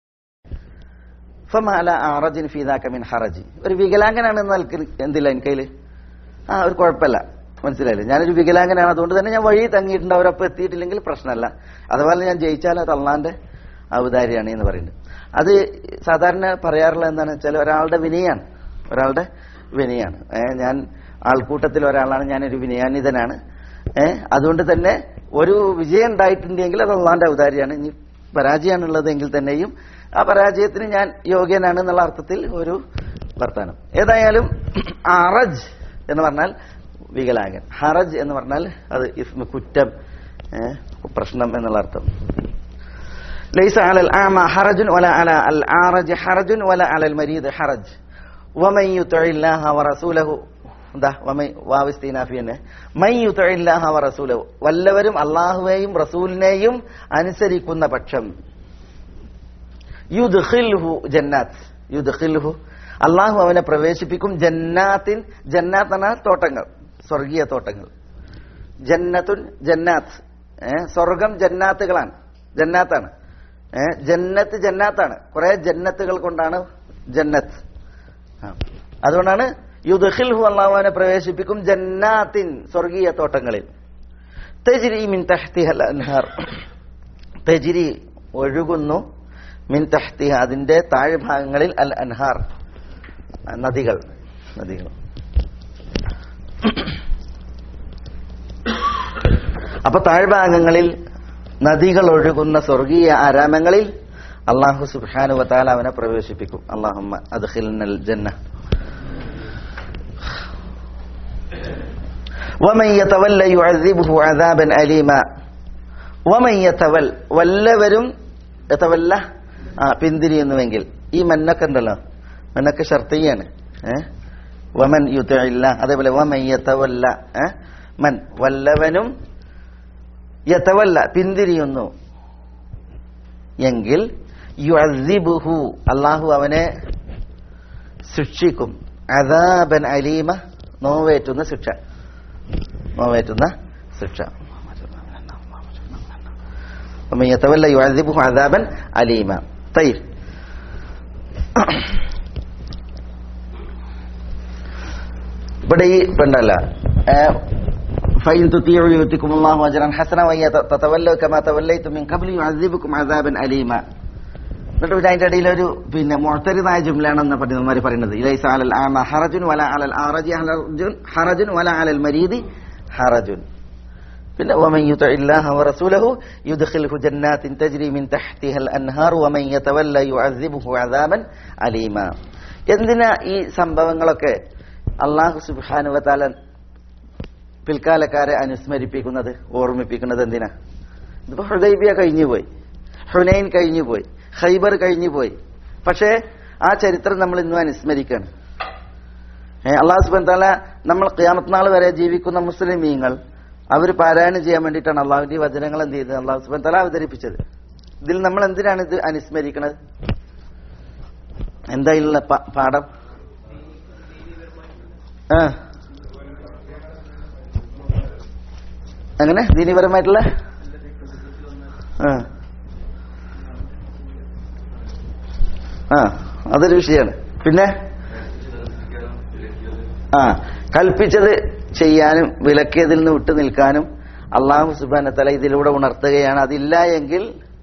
ഫമാല അറജിൻ ഫീദാക മിൻ ഹറജി ഒരു വികലാംഗനാണെന്ന് നൽകി എന്തില്ല എൻ്റെ കയ്യിൽ ആ ഒരു കുഴപ്പമില്ല മനസ്സിലായില്ലേ ഞാനൊരു വികലാംഗനാണ് അതുകൊണ്ട് തന്നെ ഞാൻ വഴി തങ്ങിയിട്ടുണ്ട് അവരൊപ്പം എത്തിയിട്ടില്ലെങ്കിൽ പ്രശ്നമല്ല അതുപോലെ ഞാൻ ജയിച്ചാൽ അത് അള്ളാന്റെ ഔദാര്യാണ് എന്ന് പറയുന്നത് അത് സാധാരണ പറയാറുള്ള എന്താണെന്ന് വെച്ചാൽ ഒരാളുടെ വിനയാണ് ഒരാളുടെ വിനയാണ് ഏ, ഞാൻ ആൾക്കൂട്ടത്തിൽ ഒരാളാണ് ഞാനൊരു വിനയാനിതനാണ് ഏ, അതുകൊണ്ട് തന്നെ ഒരു വിജയം ഉണ്ടായിട്ടുണ്ടെങ്കിൽ അത് അള്ളാന്റെ ഔദാര്യാണ് ഇനി പരാജയമാണുള്ളതെങ്കിൽ തന്നെയും ആ പരാജയത്തിന് ഞാൻ യോഗ്യനാണ് എന്നുള്ള അർത്ഥത്തിൽ ഒരു വർത്താനം ഏതായാലും അറജ് എന്ന് പറഞ്ഞാൽ വികലാംഗൻ ഹറജ് എന്ന് പറഞ്ഞാൽ അത് ഇസ്മ കുറ്റം ഏ, പ്രശ്നം എന്നുള്ള അർത്ഥം ليس على الأعمى حرج ولا على الأعرج حرج ولا على المريض حرج ومن يطع الله ورسوله ദാ വമൈ വാവിസ്തീനാഫി തന്നെ മൈ യുതഇല്ലാഹ വറസൂലഹു വല്ലവരും അള്ളാഹുവേയും റസൂലിനെയും അനുസരിക്കുന്ന പക്ഷം യുദ്ഖിൽഹു ജന്നാത്ത് യുദ്ഖിൽഹു അള്ളാഹു അവനെ പ്രവേശിപ്പിക്കും ജന്നാത്തിൻ ജന്നാത്ത് എന്ന തോട്ടങ്ങൾ സ്വർഗീയ തോട്ടങ്ങൾ ജന്നത്തുൻ ജന്നാത്ത് ഏ, സ്വർഗം ജന്നാത്തുകളാണ് ജന്നാത്താണ് ഏ, ജന്നത്ത് ജന്നാത്താണ് കുറെ ജന്നത്തുകൾ കൊണ്ടാണ് ജന്നത്ത് ആ. അതുകൊണ്ടാണ് യുദ്ഖിൽഹു അള്ളാഹു അവനെ പ്രവേശിപ്പിക്കും ജന്നാത്തിൻ സ്വർഗീയ തോട്ടങ്ങളിൽ തെജിരി മിൻ തഹ്തിഹൽ അൻഹാർ തെജിരി ഒഴുകുന്നു മിൻ തഹ്തിഹ അതിന്റെ താഴ്ഭാഗങ്ങളിൽ അൽ അൻഹാർ നദികൾ നദികൾ അപ്പൊ താഴ്ഭാഗങ്ങളിൽ നദികൾ ഒഴുകുന്ന സ്വർഗീയ ആരാമങ്ങളിൽ അള്ളാഹു സുബ്ഹാനു വതാല അവനെ പ്രവേശിപ്പിക്കും അള്ളാഹുമ്മ അദ്ഖിൽനൽ ജന്ന ومن يتولى يعذبه عذابا أليما ومن يتول വല്ലവരും യതവല്ല ആ പിന്തിരിയുന്നുവെങ്കിൽ ഈ മന്നൊക്കെ ഉണ്ടല്ലോ മന്നൊക്കെ ഷർത്തിയാണ് ഏഹ് വമൻ യുത്തില്ല അതേപോലെ വമൻ യതവല്ല ഏഹ് മൻ വല്ലവനും യതവല്ല പിന്തിരിയുന്നു എങ്കിൽ യുഅസിബുഹു അള്ളാഹു അവനെ ശിക്ഷിക്കും അദാബൻ അലീമ നോവേറ്റുന്ന ശിക്ഷ നോവേറ്റുന്ന ശിക്ഷ ومن يتولى يعذبه عذابا أليما طيب ഇവിടെ ഈ പെണ്ടല്ല فإن تطيعوا يؤتكم الله أجرا حسنا وإن تتولوا كما توليتم من قبل يعذبكم عذابا أليما എന്നിട്ട് പിന്നെ അതിന്റെ ഇടയിൽ ഒരു പിന്നെ മുഴത്തരിതായ ജുംലാണെന്ന് പണ്ഡിതന്മാർ പറയുന്നത് ഇലൈസ അലൽ ആമ ഹറജുൻ വല അലൽ ആറജി ഹറജുൻ ഹറജുൻ വല അലൽ മരീദി ഹറജുൻ പിന്നെ ومن يطع الله ورسوله يدخله جنات تجري من تحتها الانهار ومن يتولى يعذبه عذابا അലീമാ എന്തിനാ ഈ സംഭവങ്ങളൊക്കെ അള്ളാഹു സുബ്ഹാനഹു വതആല പിൽക്കാലക്കാരെ അനുസ്മരിപ്പിക്കുന്നത് ഓർമ്മിപ്പിക്കുന്നത് എന്തിനാ ഇതിപ്പോ ഹുദൈബിയ കഴിഞ്ഞുപോയി ഹുനൈൻ കഴിഞ്ഞുപോയി ഖൈബർ കഴിഞ്ഞുപോയി പക്ഷേ ആ ചരിത്രം നമ്മൾ ഇന്നും അനുസ്മരിക്കുകയാണ് ഏഹ് അള്ളാഹു സുബ്ഹാനഹു വതആല നമ്മൾ ഖിയാമത്ത് നാൾ വരെ ജീവിക്കുന്ന മുസ്ലിമീങ്ങൾ അവർ പാരായണം ചെയ്യാൻ വേണ്ടിയിട്ടാണ് അള്ളാഹുവിന്റെ ഈ വചനങ്ങൾ എന്ത് ചെയ്തത് അള്ളാഹു സുബ്ഹാനഹു വതആല അവതരിപ്പിച്ചത് ഇതിൽ നമ്മൾ എന്തിനാണ് ഇത് അനുസ്മരിക്കുന്നത് എന്താ ഇതിലുള്ള പ- പാഠം ആ അങ്ങനെ ദീനിപരമായിട്ടുള്ള ആ ആ അതൊരു വിഷയമാണ് പിന്നെ ആ കൽപ്പിച്ചത് ചെയ്യാനും വിലക്കിയതിൽ നിന്ന് വിട്ടു നിൽക്കാനും അള്ളാഹു സുബാന തല ഇതിലൂടെ ഉണർത്തുകയാണ് അതില്ല എങ്കിൽ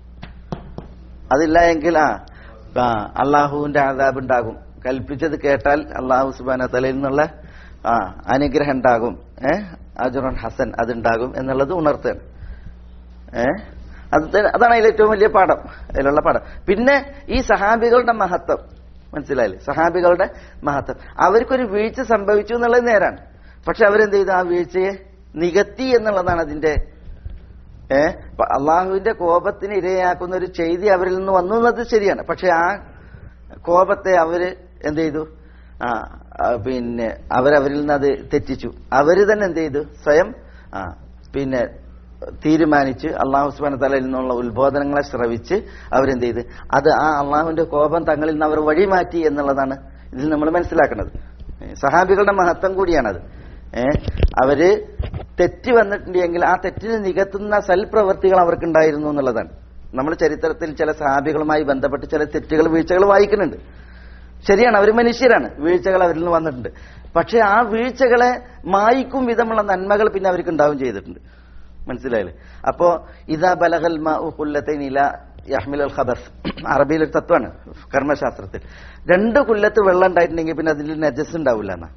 അതില്ല എങ്കിൽ ആ ആ അള്ളാഹുവിന്റെ ആദാബ് ഉണ്ടാകും കൽപ്പിച്ചത് കേട്ടാൽ അള്ളാഹു സുബാന തലയിൽ നിന്നുള്ള ആ അനുഗ്രഹം ഉണ്ടാകും ഏ അജുറൻ ഹസൻ അതുണ്ടാകും എന്നുള്ളത് ഉണർത്തുകയാണ് ഏ അത് ത- അതാണ് അതിൽ ഏറ്റവും വലിയ പാഠം അതിലുള്ള പാഠം പിന്നെ ഈ സഹാബികളുടെ മഹത്വം മനസ്സിലായില്ലേ സഹാബികളുടെ മഹത്വം അവർക്കൊരു വീഴ്ച സംഭവിച്ചു എന്നുള്ളത് നേരാണ് പക്ഷെ അവരെന്ത് ചെയ്തു ആ വീഴ്ചയെ നികത്തി എന്നുള്ളതാണ് അതിന്റെ ഏ പ- അള്ളാഹുവിന്റെ കോപത്തിന് ഇരയാക്കുന്ന ഒരു ചെയ്തി അവരിൽ നിന്ന് വന്നു എന്നത് ശരിയാണ് പക്ഷെ ആ കോപത്തെ അവര് എന്ത് ചെയ്തു ആ ആ, പിന്നെ അവരവരിൽ നിന്ന് അത് തെറ്റിച്ചു അവര് തന്നെ എന്ത് ചെയ്തു സ്വയം ആ പിന്നെ തീരുമാനിച്ച് അള്ളാഹു സുബാന തലയിൽ നിന്നുള്ള ഉത്ബോധനങ്ങളെ ശ്രവിച്ച് അവരെന്ത് ചെയ്ത് അത് ആ അള്ളാഹുവിന്റെ കോപം തങ്ങളിൽ നിന്ന് അവർ വഴിമാറ്റി എന്നുള്ളതാണ് ഇതിൽ നമ്മൾ മനസ്സിലാക്കുന്നത് ഏ, സഹാബികളുടെ മഹത്വം കൂടിയാണത് ഏ അവര് തെറ്റ് വന്നിട്ടുണ്ടെങ്കിൽ ആ തെറ്റിന് നികത്തുന്ന സൽപ്രവൃത്തികൾ അവർക്കുണ്ടായിരുന്നു എന്നുള്ളതാണ് നമ്മൾ ചരിത്രത്തിൽ ചില സഹാബികളുമായി ബന്ധപ്പെട്ട് ചില തെറ്റുകൾ വീഴ്ചകൾ വായിക്കുന്നുണ്ട് ശരിയാണ് അവർ മനുഷ്യരാണ് വീഴ്ചകൾ അവരിൽ നിന്ന് വന്നിട്ടുണ്ട് പക്ഷെ ആ വീഴ്ചകളെ മായിക്കും വിധമുള്ള നന്മകൾ പിന്നെ അവർക്ക് ഉണ്ടാവും ചെയ്തിട്ടുണ്ട് മനസ്സിലായില്ലേ അപ്പോ ഇതാ ബലഹൽ കുല്ലത്തൈനില യഹ്മിൽ അൽ ഖബസ് അറബിയിൽ ഒരു തത്വമാണ് കർമ്മശാസ്ത്രത്തിൽ രണ്ട് കുല്ലത്ത് വെള്ളം ഉണ്ടായിട്ടുണ്ടെങ്കിൽ പിന്നെ അതിൽ നജസ് ഉണ്ടാവില്ല എന്നാ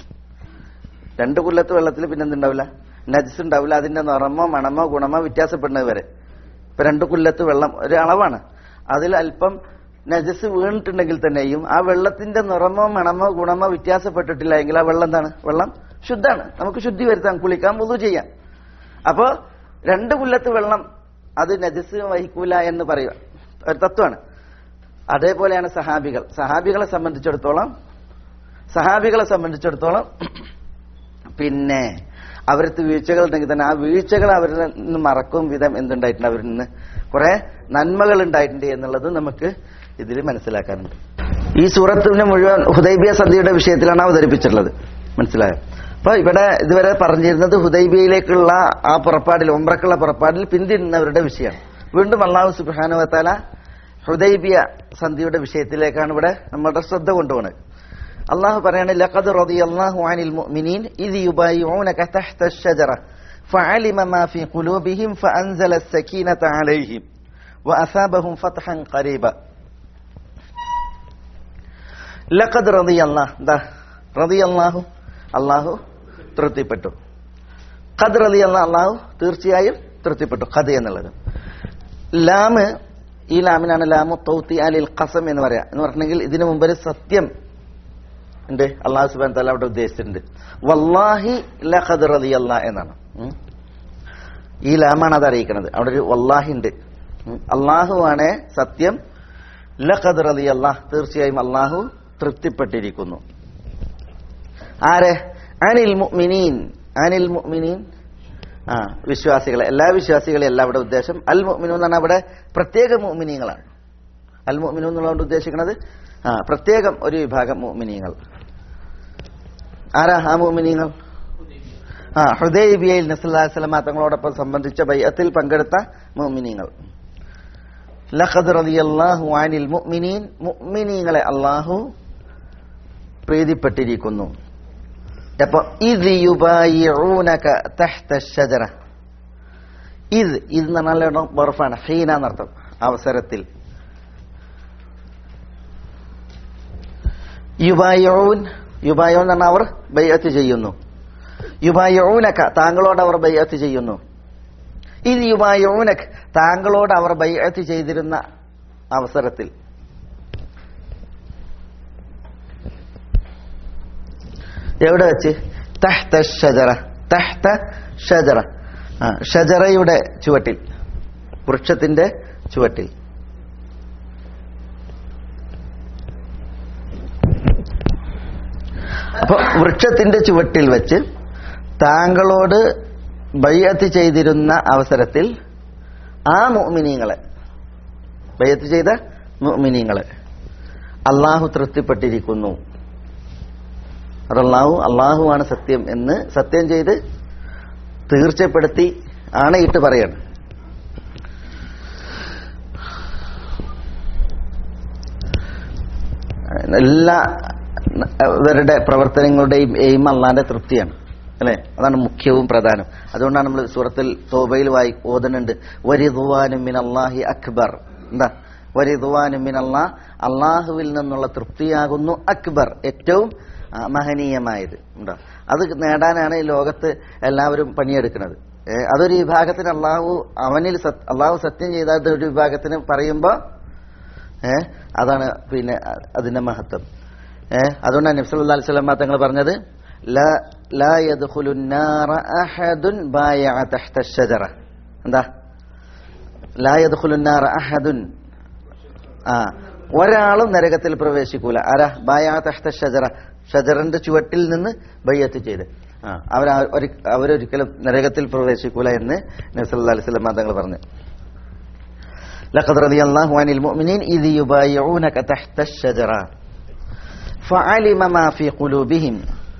രണ്ട് കുല്ലത്ത് വെള്ളത്തിൽ പിന്നെ എന്തുണ്ടാവില്ല നജസ് ഉണ്ടാവില്ല അതിന്റെ നിറമോ മണമോ ഗുണമോ വ്യത്യാസപ്പെടുന്നത് വരെ ഇപ്പൊ രണ്ട് കുല്ലത്ത് വെള്ളം ഒരു അളവാണ് അതിൽ അല്പം നജസ് വീണിട്ടുണ്ടെങ്കിൽ തന്നെയും ആ വെള്ളത്തിന്റെ നിറമോ മണമോ ഗുണമോ വ്യത്യാസപ്പെട്ടിട്ടില്ല എങ്കിൽ ആ വെള്ളം എന്താണ് വെള്ളം ശുദ്ധാണ് നമുക്ക് ശുദ്ധി വരുത്താം കുളിക്കാം മുതു ചെയ്യാം അപ്പോ രണ്ട് കുല്ലത്ത് വെള്ളം അത് നജസ് വഹിക്കൂല എന്ന് പറയുക ഒരു തത്വമാണ് അതേപോലെയാണ് സഹാബികൾ സഹാബികളെ സംബന്ധിച്ചിടത്തോളം സഹാബികളെ സംബന്ധിച്ചിടത്തോളം പിന്നെ അവരത്ത് വീഴ്ചകൾ ഉണ്ടെങ്കിൽ തന്നെ ആ വീഴ്ചകൾ അവരിൽ നിന്ന് മറക്കും വിധം എന്തുണ്ടായിട്ടുണ്ട് അവരിൽ നിന്ന് കുറെ നന്മകൾ ഉണ്ടായിട്ടുണ്ട് എന്നുള്ളത് നമുക്ക് ഇതിൽ മനസ്സിലാക്കാനുണ്ട് ഈ സൂറത്തിന് മുഴുവൻ ഹുദൈബിയ സന്ധിയുടെ വിഷയത്തിലാണ് അവതരിപ്പിച്ചിട്ടുള്ളത് മനസ്സിലായോ അപ്പൊ ഇവിടെ ഇതുവരെ പറഞ്ഞിരുന്നത് ഹുദൈബിയയിലേക്കുള്ള ആ പുറപ്പാടിൽ ഒമ്രക്കുള്ള പുറപ്പാടിൽ പിന്തിരിഞ്ഞവരുടെ വിഷയമാണ് വീണ്ടും അള്ളാഹു സുബാനുവത്താല ഹുദൈബിയ സന്ധിയുടെ വിഷയത്തിലേക്കാണ് ഇവിടെ നമ്മളുടെ ശ്രദ്ധ കൊണ്ടുപോകുന്നത് അള്ളാഹു പറയാണ് ലഖദ് റളിയല്ലാഹു അനിൽ മുഅ്മിനീൻ ഇദ് യുബായിഊനക തഹ്ത الشجرة فعلم ما في قلوبهم فأنزل السكينة عليهم وأثابهم فتحا قريبا ലഖദ് റളിയല്ലാഹ് ദാ റളിയല്ലാഹു അല്ലാഹു തൃപ്തിപ്പെട്ടു ഖദ് റളിയല്ലാഹു അല്ലാഹു തീർച്ചയായും തൃപ്തിപ്പെട്ടു ഖദ് എന്നുള്ളത് ലാമ് ഈ ലാമിനാണ് ലാമു തൗത്തി അലിൽ ഖസം എന്ന് പറയാ എന്ന് പറഞ്ഞിട്ടുണ്ടെങ്കിൽ ഇതിനു മുമ്പ് ഒരു സത്യം ഉണ്ട് അള്ളാഹു സുബാൻ തല അവിടെ ഉദ്ദേശിച്ചിട്ടുണ്ട് വല്ലാഹി ലഖദ് റളിയല്ലാ എന്നാണ് ഉം. ഈ ലാമാണ് അത് അറിയിക്കുന്നത് അവിടെ ഒരു വല്ലാഹി ഉണ്ട് ഉം. അള്ളാഹുവാണ് സത്യം ലഖദ് റളിയല്ലാ തീർച്ചയായും അള്ളാഹു തൃപ്തിപ്പെട്ടിരിക്കുന്നു ആരെ അനിൽ മുഅ്മിനീൻ അനിൽ മുഅ്മിനീൻ ആ വിശ്വാസികളെ എല്ലാ വിശ്വാസികളെ അല്ല അവിടെ ഉദ്ദേശം അൽ മുഅ്മിനു എന്ന് പറഞ്ഞാൽ അവിടെ പ്രത്യേക മുഅ്മിനീങ്ങളാണ് അൽ മുഅ്മിനു എന്നുള്ളതുകൊണ്ട് ഉദ്ദേശിക്കുന്നത് ആ പ്രത്യേകം ഒരു വിഭാഗം മുഅ്മിനീങ്ങൾ ആരാ ആ മുഅ്മിനീങ്ങൾ ആ ഹുദൈബിയയിൽ നസ്ലാസ്ലമ തങ്ങളോടൊപ്പം സംബന്ധിച്ച ബൈഅത്തിൽ പങ്കെടുത്ത മുഅ്മിനീങ്ങൾ ലഖദ് റളിയല്ലാഹു അനിൽ മുഅ്മിനീൻ മുഅ്മിനീങ്ങളെ അല്ലാഹു പ്രീതിപ്പെട്ടിരിക്കുന്നു അപ്പൊ ഇത് യുബായിഊനക തഹ്ത الشجرة ഇത് ഇത് എന്ന് പറഞ്ഞാൽ ബർഫാണ് ഹീന എന്നർത്ഥം അവസരത്തിൽ യുബായൂൻ യുബായൂൻ എന്ന് പറഞ്ഞാൽ അവർ ബൈഅത്ത് ചെയ്യുന്നു യുബായൂനക താങ്കളോട് അവർ ബൈഅത്ത് ചെയ്യുന്നു ഇത് യുമായൂനക് താങ്കളോട് അവർ ബൈഅത്ത് ചെയ്തിരുന്ന അവസരത്തിൽ എവിടെ വെച്ച് തഹ്ത ഷജറ തഹ്ത ഷജറ ആ ഷജറയുടെ ചുവട്ടിൽ വൃക്ഷത്തിന്റെ ചുവട്ടിൽ അപ്പൊ വൃക്ഷത്തിന്റെ ചുവട്ടിൽ വെച്ച് താങ്കളോട് ബയ്യത്ത് ചെയ്തിരുന്ന അവസരത്തിൽ ആ മുഅ്മിനീങ്ങളെ ബയ്യത്ത് ചെയ്ത മുഅ്മിനീങ്ങളെ അള്ളാഹു തൃപ്തിപ്പെട്ടിരിക്കുന്നു അതല്ലാഹു അള്ളാഹുവാണ് സത്യം എന്ന് സത്യം ചെയ്ത് തീർച്ചപ്പെടുത്തി ആണയിട്ട് പറയണം എല്ലാ ഇവരുടെ പ്രവർത്തനങ്ങളുടെയും എയിം അള്ളാന്റെ തൃപ്തിയാണ് അല്ലെ അതാണ് മുഖ്യവും പ്രധാനം അതുകൊണ്ടാണ് നമ്മൾ സൂറത്തിൽ തോബയിൽ വായി ഓതുന്നുണ്ട് വരിദുവാനും മിൻ അള്ളാഹി അക്ബർ എന്താ വരിദുവാനും മിൻ അള്ളാഹ് അള്ളാഹുവിൽ നിന്നുള്ള തൃപ്തിയാകുന്നു അക്ബർ ഏറ്റവും ആ, മഹനീയമായത് ഉണ്ടോ അത് നേടാനാണ് ഈ ലോകത്ത് എല്ലാവരും പണിയെടുക്കുന്നത് ഏ, അതൊരു വിഭാഗത്തിന് അള്ളാഹു അവനിൽ സത്- അള്ളാഹു സത്യം ചെയ്ത അത് ഒരു വിഭാഗത്തിന് പറയുമ്പോ ഏ അതാണ് പിന്നെ അ- അതിന്റെ മഹത്വം ഏ അതുകൊണ്ടാണ് നബ്സല്ലാ അലൈഹി സ്വലമ തങ്ങൾ പറഞ്ഞത് ലാ- ലാ യദ്ഖുലു النار أحد بايع تحت الشجرة. എന്താ ലാ യദ്ഖുലു النار أحد ആ ഒരാളും നരകത്തിൽ പ്രവേശിക്കൂല ആരാ ബായ തഹ്ത ഷജറ ഷജറിന്റെ ചുവട്ടിൽ നിന്ന് ബയ്യത്ത് ചെയ്ത് ആ അവർ അവരൊരിക്കലും നരകത്തിൽ പ്രവേശിക്കൂല എന്ന് നബ്സല്ലാ അലൈഹി സ്വലമ തങ്ങൾ പറഞ്ഞു لقد رضي الله عن المؤمنين إذ يبايعونك تحت الشجرة فعلم ما في قلوبهم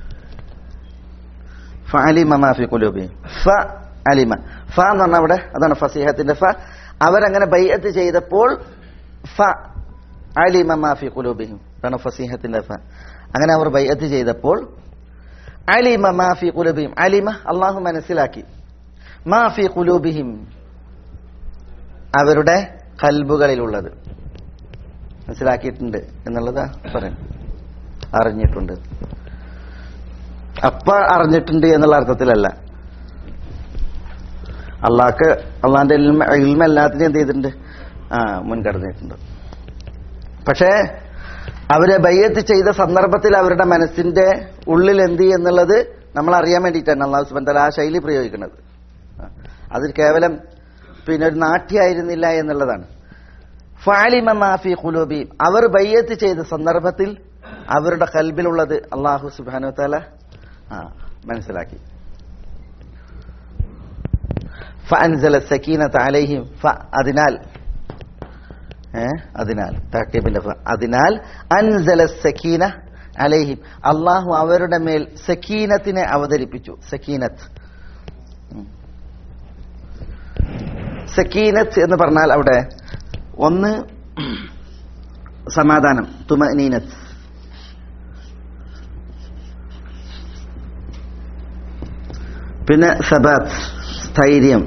فعلم ما في قلوبهم فعلم ഫ എന്ന് പറഞ്ഞാൽ അവിടെ അതാണ് ഫസീഹത്തിന്റെ ഫ അവരങ്ങനെ ബൈഅത്ത് ചെയ്തപ്പോൾ ഫ അലിമ മാഫി കുലൂബിഹിം അതാണ് ഫസീഹത്തിന്റെ ഫ അങ്ങനെ അവർ ബൈഅത്ത് ചെയ്തപ്പോൾ അലിമ മാഫി കുലൂബിഹിം അലിമ അള്ളാഹു മനസ്സിലാക്കി മാഫി കുലൂബിഹിം അവരുടെ കൽബുകളിലുള്ളത് മനസ്സിലാക്കിയിട്ടുണ്ട് എന്നുള്ളത് പറയും അറിഞ്ഞിട്ടുണ്ട് അപ്പ അറിഞ്ഞിട്ടുണ്ട് എന്നുള്ള അർത്ഥത്തിലല്ല അള്ളാഹ്ക്ക് അള്ളാന്റെ ഇൽമ എല്ലാത്തിനും എന്ത് ചെയ്തിട്ടുണ്ട് ആ മുൻകടന്നിട്ടുണ്ട് പക്ഷേ അവരെ ബയ്യത്ത് ചെയ്ത സന്ദർഭത്തിൽ അവരുടെ മനസ്സിന്റെ ഉള്ളിൽ എന്ത് എന്നുള്ളത് നമ്മൾ അറിയാൻ വേണ്ടിയിട്ടാണ് അള്ളാഹു സുബൻ തല ആ ശൈലി പ്രയോഗിക്കുന്നത് ആ. അത് കേവലം പിന്നെ ഒരു നാട്യായിരുന്നില്ല എന്നുള്ളതാണ് ഫാലിമ മാഫി ഖുലൂബി അവർ ബയ്യത്ത് ചെയ്ത സന്ദർഭത്തിൽ അവരുടെ കൽബിലുള്ളത് അള്ളാഹു സുബാനു താല ആ മനസ്സിലാക്കി ഫഅൻസല സക്കീനത അലൈഹിം ഫ അതിനാൽ ഏ അതിനാൽ താക്കീബിന്റെ ഫ അതിനാൽ അൻസല സക്കീന അലൈഹിം അള്ളാഹു അവരുടെ മേൽ സക്കീനത്തിനെ അവതരിപ്പിച്ചു സക്കീനത്ത് ഉം. സക്കീനത്ത് എന്ന് പറഞ്ഞാൽ അവിടെ ഒന്ന് സമാധാനം തുമനീനത്ത് പിന്നെ സബാത്ത് സ്ഥൈര്യം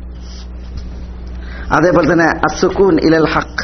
അതേപോലെ തന്നെ അസുക്കൂൻ ഇലൽ ഹക്ക്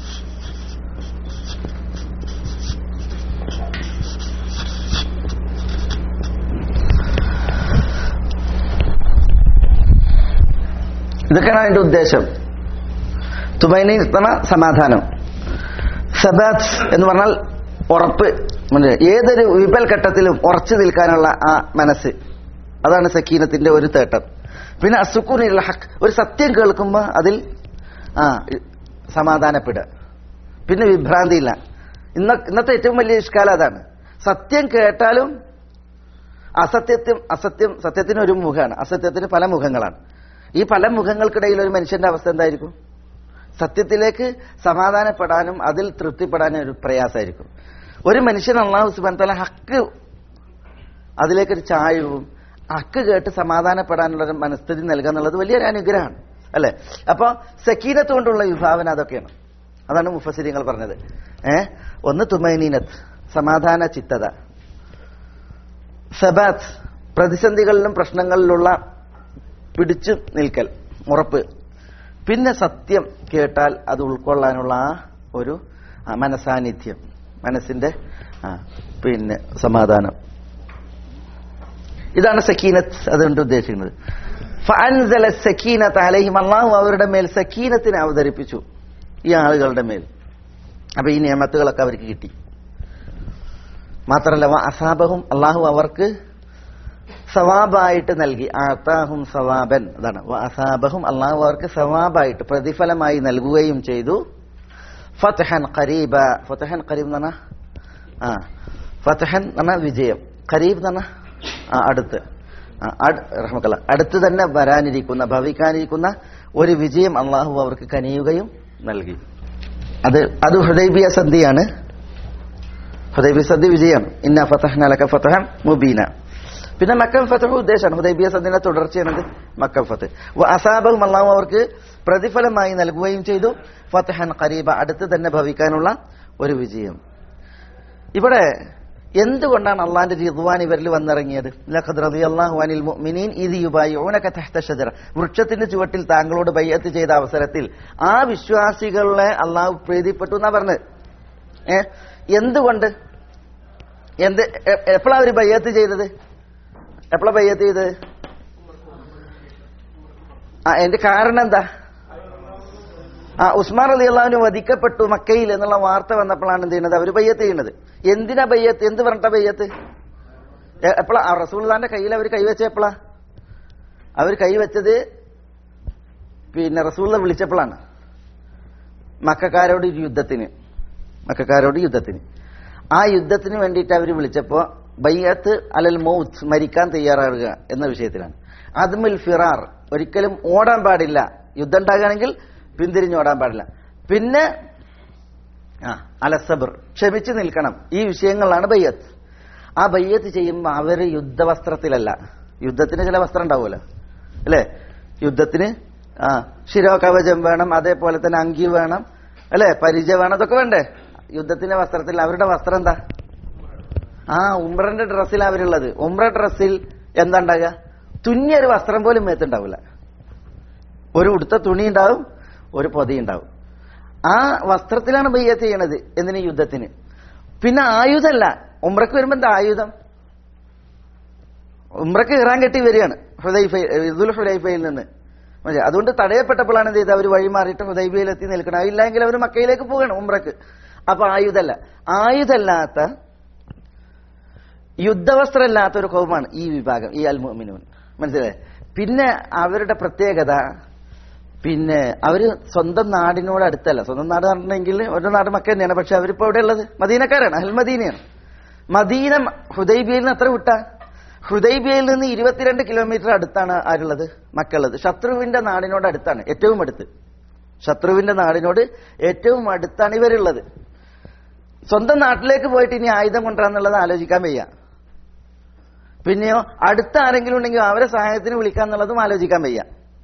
ഇതൊക്കെയാണ് അതിന്റെ ഉദ്ദേശം തുമൈനി പറഞ്ഞ സമാധാനം സബാത്ത് എന്ന് പറഞ്ഞാൽ ഉറപ്പ് മനസ്സിലായോ? ഏതൊരു വിപൽ ഘട്ടത്തിലും ഉറച്ചു നിൽക്കാനുള്ള ആ മനസ്സ് അതാണ് സക്കീനത്തിന്റെ ഒരു തേട്ടം പിന്നെ അസുക്കൂനിൽ ഹക്ക് ഒരു സത്യം കേൾക്കുമ്പോൾ അതിൽ ആ സമാധാനപ്പെടുക പിന്നെ വിഭ്രാന്തിയില്ല ഇന്ന ഇന്നത്തെ ഏറ്റവും വലിയ ഇഷ്കാലം അതാണ് സത്യം കേട്ടാലും അസത്യത്യം അസത്യം സത്യത്തിന് ഒരു മുഖമാണ് അസത്യത്തിന് പല മുഖങ്ങളാണ് ഈ പല മുഖങ്ങൾക്കിടയിൽ ഒരു മനുഷ്യന്റെ അവസ്ഥ എന്തായിരിക്കും സത്യത്തിലേക്ക് സമാധാനപ്പെടാനും അതിൽ തൃപ്തിപ്പെടാനും ഒരു പ്രയാസമായിരിക്കും ഒരു മനുഷ്യൻ അള്ളാഹു സുബാൻ തല ഹക്ക് അതിലേക്കൊരു ചായവും ഹക്ക് കേട്ട് സമാധാനപ്പെടാനുള്ള ഒരു മനസ്ഥിതി നൽകുക എന്നുള്ളത് വലിയൊരു അനുഗ്രഹമാണ് അല്ലെ അപ്പൊ സക്കീനത്ത് കൊണ്ടുള്ള വിഭാവന അതൊക്കെയാണ് അതാണ് മുഫസിരിങ്ങൾ പറഞ്ഞത് ഏ ഒന്ന് തുമൈനീനത്ത് സമാധാന ചിത്തത സബാത്ത് പ്രതിസന്ധികളിലും പ്രശ്നങ്ങളിലുള്ള പിടിച്ചു നിൽക്കൽ ഉറപ്പ് പിന്നെ സത്യം കേട്ടാൽ അത് ഉൾക്കൊള്ളാനുള്ള ആ ഒരു ആ, മനസാന്നിധ്യം മനസ്സിന്റെ ആ, പിന്നെ സമാധാനം ഇതാണ് സക്കീനത്ത് അതുകൊണ്ട് ഉദ്ദേശിക്കുന്നത് ഫഅൻസല സക്കീനത അലൈഹിം അള്ളാഹു അവരുടെ മേൽ സക്കീനത്തിനെ അവതരിപ്പിച്ചു ഈ ആളുകളുടെ മേൽ അപ്പൊ ഈ നിയമത്തുകളൊക്കെ അവർക്ക് കിട്ടി മാത്രമല്ല വ അസാബഹും അള്ളാഹു അവർക്ക് സവാബായിട്ട് നൽകി ആത്താഹും സവാബൻ അതാണ് വ അസാബഹും അള്ളാഹു അവർക്ക് സവാബായിട്ട് പ്രതിഫലമായി നൽകുകയും ചെയ്തു ഫതഹൻ ഖരീബ ഫതഹൻ ഖരീബ് എന്ന് പറഞ്ഞാ ആ ഫതഹൻ എന്ന് പറഞ്ഞാൽ വിജയം ഖരീബ് എന്ന് പറഞ്ഞാൽ ആ അടുത്ത് ആ, അട്- റഹ്മക്കല്ല അടുത്ത് തന്നെ വരാനിരിക്കുന്ന ഭവിക്കാനിരിക്കുന്ന ഒരു വിജയം അള്ളാഹു അവർക്ക് കനിയുകയും നൽകി അത് അത് ഹുദൈബിയ സന്ധിയാണ് ഹുദൈബിയ സന്ധി വിജയമാണ് ഇന്ന ഫതഹ്ന ലക ഫതഹൻ മുബീന പിന്നെ മക്കം ഫതഹ് ഉദ്ദേശമാണ് ഹുദൈബിയ സന്ധിയുടെ തുടർച്ചയാണത് മക്കം ഫത്ത് അസാബഹും അള്ളാഹു അവർക്ക് പ്രതിഫലമായി നൽകുകയും ചെയ്തു ഫതഹൻ ഖരീബ അടുത്ത് തന്നെ ഭവിക്കാനുള്ള ഒരു വിജയം ഇവിടെ എന്തുകൊണ്ടാണ് അള്ളാന്റെ റിദ്വാൻ ഇവരിൽ വന്നിറങ്ങിയത് ലഖദ് റളിയല്ലാഹു അനിൽ മുഅ്മിനീൻ ഇദ് യുബായിഊനക തഹ്ത ഷജറ വൃക്ഷത്തിന്റെ ചുവട്ടിൽ താങ്കളോട് ബയ്യത്ത് ചെയ്ത അവസരത്തിൽ ആ വിശ്വാസികളെ അള്ളാഹു പ്രീതിപ്പെട്ടു എന്നാ പറഞ്ഞത് ഏ എന്തുകൊണ്ട് എന്ത് എപ്പോഴാ അവര് ബയ്യത്ത് ചെയ്തത് എപ്പോഴാ ബയ്യത്ത് ചെയ്തത് ആ എന്റെ കാരണം എന്താ ആ ഉസ്മാൻ അലി അള്ളാഹുവിന് വധിക്കപ്പെട്ടു മക്കയിൽ എന്നുള്ള വാർത്ത വന്നപ്പോഴാണ് എന്ത് ചെയ്യുന്നത് അവർ ബയ്യത്ത് ചെയ്യുന്നത് എന്തിനാ ബയ്യത്ത് എന്ത് പറഞ്ഞിട്ട ബയ്യത്ത് എ- എപ്പോഴാ ആ റസൂൽദാന്റെ കയ്യിൽ അവർ കൈവച്ച എപ്പോഴാ അവർ കൈവച്ചത് പിന്നെ റസൂലിനെ വിളിച്ചപ്പോഴാണ് മക്കാരോട് ഒരു യുദ്ധത്തിന് മക്കാരോട് യുദ്ധത്തിന് ആ യുദ്ധത്തിന് വേണ്ടിയിട്ട് അവർ വിളിച്ചപ്പോ ബയ്യത്ത് അലൽ മൗത്ത് മരിക്കാൻ തയ്യാറാവുക എന്ന വിഷയത്തിലാണ് അദ്മുൽ ഫിറാർ ഒരിക്കലും ഓടാൻ പാടില്ല യുദ്ധം ഉണ്ടാകുകയാണെങ്കിൽ പിന്തിരിഞ്ഞോടാൻ പാടില്ല പിന്നെ ആ അലസബർ ക്ഷമിച്ചു നിൽക്കണം ഈ വിഷയങ്ങളാണ് ബയ്യത്ത് ആ ബയ്യത്ത് ചെയ്യുമ്പോൾ അവര് യുദ്ധവസ്ത്രത്തിലല്ല യുദ്ധത്തിന് ചില വസ്ത്രം ഉണ്ടാവുമല്ലോ അല്ലേ യുദ്ധത്തിന് ആ ശിരോകവചം വേണം അതേപോലെ തന്നെ അങ്കി വേണം അല്ലേ പരിചയ വേണം അതൊക്കെ വേണ്ടേ യുദ്ധത്തിന്റെ വസ്ത്രത്തിൽ അവരുടെ വസ്ത്രം എന്താ ആ ഉമ്രന്റെ ഡ്രസ്സിൽ അവരുള്ളത് ഉമ്ര ഡ്രസ്സിൽ എന്താ ഉണ്ടാകുക തുന്നിയൊരു വസ്ത്രം പോലും മേത്തുണ്ടാവില്ല ഒരു ഉടുത്ത തുണി ഉണ്ടാവും ഒരു പൊതി ഉണ്ടാവും ആ വസ്ത്രത്തിലാണ് ബയ്യത്ത് ചെയ്യണത് എന്തിന് യുദ്ധത്തിന് പിന്നെ ആയുധമല്ല ഉമ്രക്ക് വരുമ്പോ എന്താ ആയുധം ഉമ്രക്ക് ഇറാൻ കെട്ടി വരികയാണ് ഹുദൈഫ ഇദുൽ ഹുദൈഫയിൽ നിന്ന് മനസ്സിലായോ? അതുകൊണ്ട് തടയപ്പെട്ടപ്പോഴാണ് എന്ത് ചെയ്തത് അവർ വഴി മാറിയിട്ട് ഹുദൈബയിൽ എത്തി നിൽക്കണം ഇല്ലെങ്കിൽ അവർ മക്കയിലേക്ക് പോവുകയാണ് ഉമ്രക്ക് അപ്പൊ ആയുധമല്ല ആയുധമല്ലാത്ത യുദ്ധവസ്ത്രമില്ലാത്ത ഒരു കോപമാണ് ഈ വിഭാഗം ഈ അൽ മുഅ്മിനൂൻ മനസ്സിലായേ പിന്നെ അവരുടെ പ്രത്യേകത പിന്നെ അവര് സ്വന്തം നാടിനോട് അടുത്തല്ല സ്വന്തം നാട് പറഞ്ഞിട്ടുണ്ടെങ്കിൽ ഒരു നാട് മക്ക തന്നെയാണ് പക്ഷെ അവരിപ്പോ എവിടെ ഉള്ളത് മദീനക്കാരാണ് അൽ മദീനയാണ് മദീന ഹുദൈബിയയിൽ നിന്ന് എത്ര വിട്ടാ ഹുദൈബിയയിൽ നിന്ന് ഇരുപത്തിരണ്ട് കിലോമീറ്റർ അടുത്താണ് ആരുള്ളത് മക്കളുള്ളത് ശത്രുവിന്റെ നാടിനോട് അടുത്താണ് ഏറ്റവും അടുത്ത് ശത്രുവിന്റെ നാടിനോട് ഏറ്റവും അടുത്താണ് ഇവരുള്ളത് സ്വന്തം നാട്ടിലേക്ക് പോയിട്ട് ഇനി ആയുധം കൊണ്ടുവരാന്നുള്ളത് ആലോചിക്കാൻ വയ്യ പിന്നെയോ അടുത്ത ആരെങ്കിലും ഉണ്ടെങ്കിൽ അവരെ സഹായത്തിന് വിളിക്കാന്നുള്ളതും ആലോചിക്കാൻ വയ്യ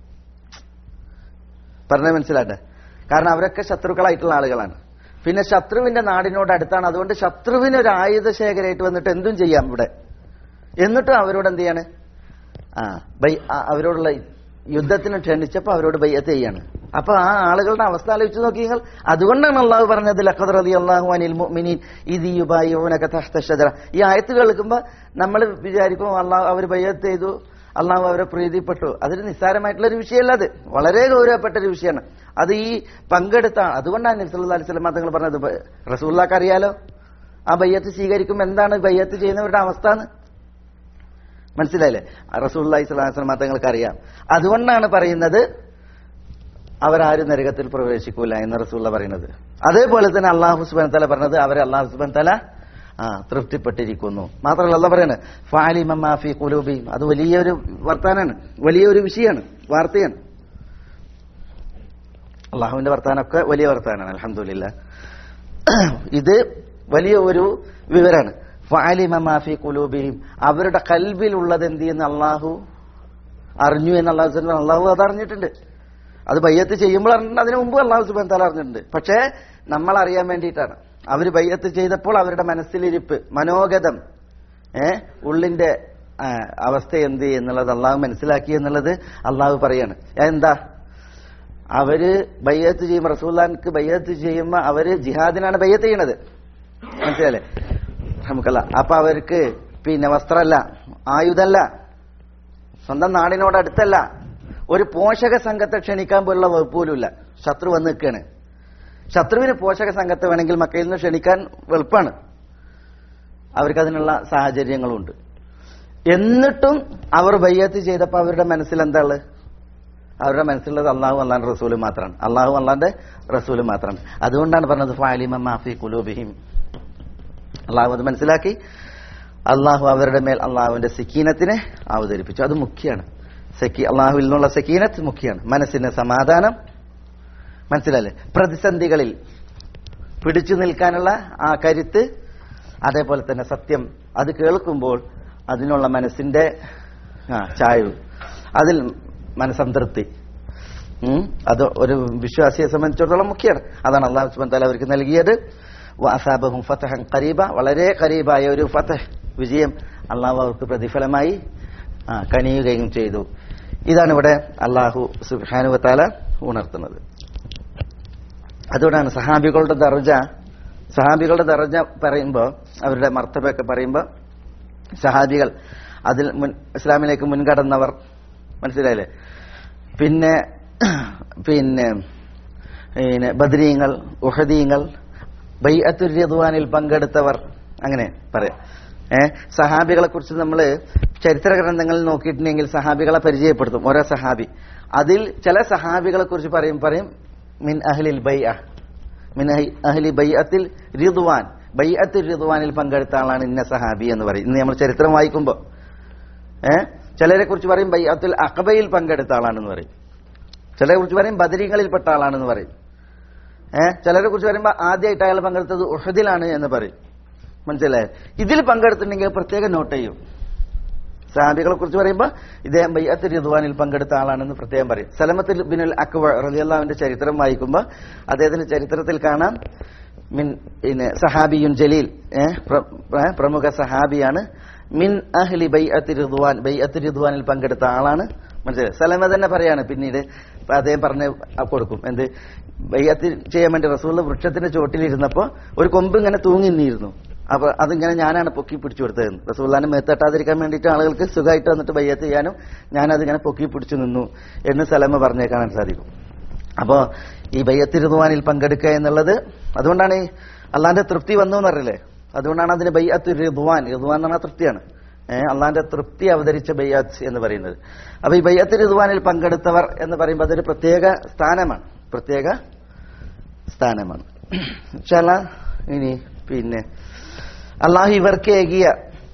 പറഞ്ഞത് മനസ്സിലാട്ടെ കാരണം അവരൊക്കെ ശത്രുക്കളായിട്ടുള്ള ആളുകളാണ് പിന്നെ ശത്രുവിന്റെ നാടിനോട് അടുത്താണ് അതുകൊണ്ട് ശത്രുവിന് ഒരു ആയുധ ശേഖരമായിട്ട് വന്നിട്ട് എന്തും ചെയ്യാം ഇവിടെ എന്നിട്ടും അവരോട് എന്ത് ചെയ്യാണ് ആ ബൈ ആ, അവരോടുള്ള യുദ്ധത്തിന് ക്ഷണിച്ചപ്പോ അവരോട് ബയ്യത്ത് ചെയ്യാണ് അപ്പൊ ആ ആളുകളുടെ അവസ്ഥ ആലോചിച്ച് നോക്കി നിങ്ങൾ അതുകൊണ്ടാണ് അള്ളാഹു പറഞ്ഞത് ലഖദ് റളിയല്ലാഹു അനിൽ മുഅ്മിനീൻ ഇദ് യുബായിഊനക തഹ്ത ഷജറ ഈ ആയത്ത് കേൾക്കുമ്പോൾ നമ്മൾ വിചാരിക്കും അള്ളാഹു അവർ ബയ്യത്ത് ചെയ്തു അള്ളാഹു അവരെ പ്രീതിപ്പെട്ടു അതൊരു നിസ്സാരമായിട്ടുള്ള ഒരു വിഷയമല്ല അത് വളരെ ഗൗരവപ്പെട്ട ഒരു വിഷയമാണ് അത് ഈ പങ്കെടുത്ത അതുകൊണ്ടാണ് നബ്സല്ലാ അലൈഹി സ്വലം തങ്ങൾ പറഞ്ഞത് റസൂള്ളാക്ക് അറിയാലോ ആ ബയ്യത്ത് സ്വീകരിക്കുമ്പോൾ എന്താണ് ബയ്യത്ത് ചെയ്യുന്നവരുടെ അവസ്ഥ എന്ന് മനസ്സിലായില്ലേ റസൂള്ളി സ്വലാസ്ലം തങ്ങൾക്ക് അറിയാം അതുകൊണ്ടാണ് പറയുന്നത് അവരാരും നരകത്തിൽ പ്രവേശിക്കൂല എന്ന് റസൂള്ള പറയുന്നത് അതേപോലെ തന്നെ അള്ളാഹു സുബാൻ തല പറഞ്ഞത് അവരെ അള്ളാഹു സുബാൻ തല ആ തൃപ്തിപ്പെട്ടിരിക്കുന്നു മാത്രമല്ല അല്ല പറയുന്നത് ഫാലിമ മാഫി കുലൂബിയും അത് വലിയൊരു വർത്താനാണ് വലിയൊരു വിഷയമാണ് വാർത്തയാണ് അള്ളാഹുവിന്റെ വർത്താനൊക്കെ വലിയ വർത്താനാണ് അലഹമില്ല ഇത് വലിയ ഒരു വിവരാണ് ഫാലിമ മാഫി കുലൂബിയും അവരുടെ കൽബിലുള്ളത് എന്ത് ചെയ്യുന്ന അള്ളാഹു അറിഞ്ഞു എന്ന് അള്ളാഹു സുബ്ഹാനഹു അള്ളാഹു അത് അറിഞ്ഞിട്ടുണ്ട് അത് ബയ്യത്ത് ചെയ്യുമ്പോൾ അറിഞ്ഞിട്ടുണ്ട് അതിനു മുമ്പ് അള്ളാഹു സുബാൻ താല അറിഞ്ഞിട്ടുണ്ട് പക്ഷേ നമ്മൾ അറിയാൻ വേണ്ടിയിട്ടാണ് അവർ ബയ്യത്ത് ചെയ്തപ്പോൾ അവരുടെ മനസ്സിലിരിപ്പ് മനോഗതം ഏ ഉള്ളിന്റെ ആ, അവസ്ഥ എന്ത് എന്നുള്ളത് അള്ളാഹു മനസ്സിലാക്കി എന്നുള്ളത് അള്ളാഹു പറയാണ് എന്താ അവര് ബയ്യത്ത് ചെയ്യുമ്പോൾ റസൂല്ലാൻക്ക് ബയ്യത്ത് ചെയ്യുമ്പോൾ അവര് ജിഹാദിനാണ് ബയ്യത്ത് ചെയ്യണത് മനസ്സിലല്ലേ നമുക്കല്ല അപ്പൊ അവർക്ക് പിന്നെ വസ്ത്രമല്ല ആയുധമല്ല സ്വന്തം നാടിനോട് അടുത്തല്ല ഒരു പോഷക സംഘത്തെ ക്ഷണിക്കാൻ പോലുള്ള വകുപ്പ് പോലുമില്ല ശത്രു വന്ന് നിൽക്കുകയാണ് ശത്രുവിന് പോഷക സംഘത്തെ വേണമെങ്കിൽ മക്കയിൽ നിന്ന് ക്ഷണിക്കാൻ എളുപ്പമാണ് അവർക്ക് അതിനുള്ള സാഹചര്യങ്ങളുണ്ട് എന്നിട്ടും അവർ ബയ്യത്ത് ചെയ്തപ്പോൾ അവരുടെ മനസ്സിൽ എന്താണ് അവരുടെ മനസ്സിലുള്ളത് അള്ളാഹു അള്ളാന്റെ റസൂല് മാത്രമാണ് അള്ളാഹു അള്ളാന്റെ റസൂല് മാത്രമാണ് അതുകൊണ്ടാണ് പറഞ്ഞത് ഫാലിമ മാഫി കുലൂബിഹിം അള്ളാഹു അത് മനസ്സിലാക്കി അള്ളാഹു അവരുടെ മേൽ അള്ളാഹുവിന്റെ സക്കീനത്തിനെ അവതരിപ്പിച്ചു അത് മുഖ്യമാണ് സക്കി അള്ളാഹുവിൽ നിന്നുള്ള സക്കീനത്ത് മുഖ്യമാണ് മനസ്സിന് സമാധാനം മനസ്സിലല്ലേ പ്രതിസന്ധികളിൽ പിടിച്ചു നിൽക്കാനുള്ള ആ കരുത്ത് അതേപോലെ തന്നെ സത്യം അത് കേൾക്കുമ്പോൾ അതിനുള്ള മനസ്സിന്റെ ആ ചായ്വ് അതിൽ മനസ്സംതൃപ്തി ഉം, അത് ഒരു വിശ്വാസിയെ സംബന്ധിച്ചിടത്തോളം മുഖ്യമാണ് അതാണ് അള്ളാഹു സുബാൻ താല അവർക്ക് നൽകിയത് വഅസാബഹും ഫതഹൻ ഖരീബ വളരെ ഖരീബായ ഒരു ഫതഹ് വിജയം അള്ളാഹു അവർക്ക് പ്രതിഫലമായി ആ, കനിയുകയും ചെയ്തു ഇതാണ് ഇവിടെ അള്ളാഹു സുബാനുവത്താല ഉണർത്തുന്നത് അതുകൊണ്ടാണ് സഹാബികളുടെ ദർജ സഹാബികളുടെ ദർജ പറയുമ്പോൾ അവരുടെ മർത്തബയൊക്കെ പറയുമ്പോൾ സഹാബികൾ അതിൽ മുൻ ഇസ്ലാമിലേക്ക് മുൻകടന്നവർ മനസ്സിലായില്ലേ പിന്നെ പിന്നെ പിന്നെ ബദ്രീങ്ങൾ ഉഹദീങ്ങൾ ബൈഅത്തുർ റിദ്വാനിൽ പങ്കെടുത്തവർ അങ്ങനെ പറയാം ഏ സഹാബികളെ കുറിച്ച് നമ്മൾ ചരിത്ര ഗ്രന്ഥങ്ങളിൽ നോക്കിയിട്ടുണ്ടെങ്കിൽ സഹാബികളെ പരിചയപ്പെടുത്തും ഓരോ സഹാബി അതിൽ ചില സഹാബികളെ കുറിച്ച് പറയും പറയും മിൻ അഹ്ലിൽ ബൈഅ മിൻ അഹി- അഹ്ലി ബൈഅത്തിൽ റിദ്വാൻ ബൈഅത്തുൽ റിദ്വാനിൽ പങ്കെടുത്ത ആളാണ് ഇന്ന സഹാബി എന്ന് പറയും ഇന്ന് നമ്മൾ ചരിത്രം വായിക്കുമ്പോൾ ഏ ചിലരെ കുറിച്ച് പറയും ബൈഅത്തുൽ അഖബയിൽ പങ്കെടുത്ത ആളാണെന്ന് പറയും ചിലരെ കുറിച്ച് പറയും ബദരീങ്ങളിൽപ്പെട്ട ആളാണെന്ന് പറയും ഏ ചിലരെ കുറിച്ച് പറയുമ്പോൾ ആദ്യമായിട്ട് അയാൾ പങ്കെടുത്തത് ഉഹദിലാണ് എന്ന് പറയും മനസ്സിലായോ ഇതിൽ പങ്കെടുത്തിട്ടുണ്ടെങ്കിൽ പ്രത്യേകം നോട്ട് ചെയ്യും സഹാബികളെ കുറിച്ച് പറയുമ്പോൾ ഇദ്ദേഹം ബയ്യത്ത് റിദ്വാനിൽ പങ്കെടുത്ത ആളാണെന്ന് പ്രത്യേകം പറയും സലമത്തിൽ ബിനുൽ അക്ബർ റലിയല്ലാവിന്റെ ചരിത്രം വായിക്കുമ്പോൾ അദ്ദേഹത്തിന്റെ ചരിത്രത്തിൽ കാണാം മിൻ പിന്നെ സഹാബിയുൻ ജലീൽ ഏ, പ്ര- ഏ, പ്രമുഖ സഹാബിയാണ് മിൻ അഹ്ലി ബൈഅത്ത് റിദ്വാൻ ബൈഅത്ത് റിദ്വാനിൽ പങ്കെടുത്ത ആളാണ് മനസ്സിലായി സലമ തന്നെ പറയാണ് പിന്നീട് ഇപ്പൊ അദ്ദേഹം പറഞ്ഞ് കൊടുക്കും എന്ത് ബയ്യത്ത് ചെയ്യാൻ വേണ്ടി റസൂള്ള വൃക്ഷത്തിന്റെ ചോട്ടിലിരുന്നപ്പോ ഒരു കൊമ്പ് ഇങ്ങനെ തൂങ്ങി നിന്നിരുന്നു അപ്പൊ അതിങ്ങനെ ഞാനാണ് പൊക്കി പിടിച്ചു കൊടുത്തത് റസൂല്ലാനെ മേത്തട്ടാതിരിക്കാൻ വേണ്ടിയിട്ട് ആളുകൾക്ക് സുഖമായിട്ട് വന്നിട്ട് ബയ്യത്ത് ചെയ്യാനും ഞാൻ അതിങ്ങനെ പൊക്കി പിടിച്ചു നിന്നു എന്ന് സലമ പറഞ്ഞേ കാണാൻ സാധിക്കും അപ്പോ ഈ ബയ്യത്തിരുന്നുവാനിൽ പങ്കെടുക്കുക എന്നുള്ളത് അതുകൊണ്ടാണ് ഈ അള്ളാന്റെ തൃപ്തി വന്നു എന്നറിയില്ലേ അതുകൊണ്ടാണ് അതിന് ബയ്യത്ത് റിദ്വാൻ റിദ്വാൻ എന്ന് പറഞ്ഞാൽ തൃപ്തിയാണ് ഏഹ് അള്ളാന്റെ തൃപ്തി അവതരിച്ച ബയ്യാത്ത് എന്ന് പറയുന്നത് അപ്പൊ ഈ ബയ്യത്ത് റിദ്വാനിൽ പങ്കെടുത്തവർ എന്ന് പറയുമ്പോൾ അതൊരു പ്രത്യേക സ്ഥാനമാണ് പ്രത്യേക സ്ഥാനമാണ് ചില ഇനി പിന്നെ അള്ളാഹു ഇവർക്ക് ഏകിയ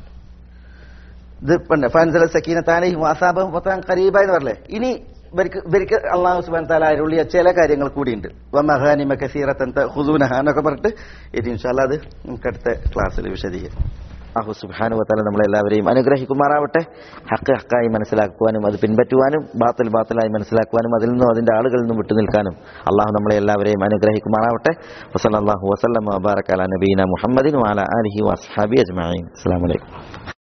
ഇത് പിന്നെ ഫാൻസല സക്കീനത്താനെ വാസാബം പത്താൻ കരീബ എന്ന് പറയല്ലേ ഇനി ഇവർക്ക് ഇവർക്ക് അള്ളാഹു സുബാൻ താല അരുളിയ ചില കാര്യങ്ങൾ കൂടിയുണ്ട് വമഹാനിമ കസീറത്തൻ ഹുസൂനഹ എന്നൊക്കെ പറഞ്ഞിട്ട് ഇത് ഇൻഷാല്ല അത് നമുക്ക് അടുത്ത ക്ലാസ്സിൽ വിശദീകരിക്കും അഹു സുബാനു വത്താല നമ്മളെല്ലാവരെയും അനുഗ്രഹിക്കുമാറാവട്ടെ ഹക്ക് ഹക്കായി മനസ്സിലാക്കുവാനും അത് പിൻപറ്റുവാനും ബാത്തിൽ ബാത്തിലായി മനസ്സിലാക്കുവാനും അതിൽ നിന്നും അതിന്റെ ആളുകളിൽ നിന്നും വിട്ടുനിൽക്കാനും അള്ളാഹു നമ്മളെ എല്ലാവരെയും അനുഗ്രഹിക്കുമാറാവട്ടെ വസല്ലാഹു വസ്ലം വബാറക് അല നബീന മുഹമ്മദിൻ വാല അലഹി വസ്ഹാബി അജ്മീൻ അസ്സാം വലൈക്കും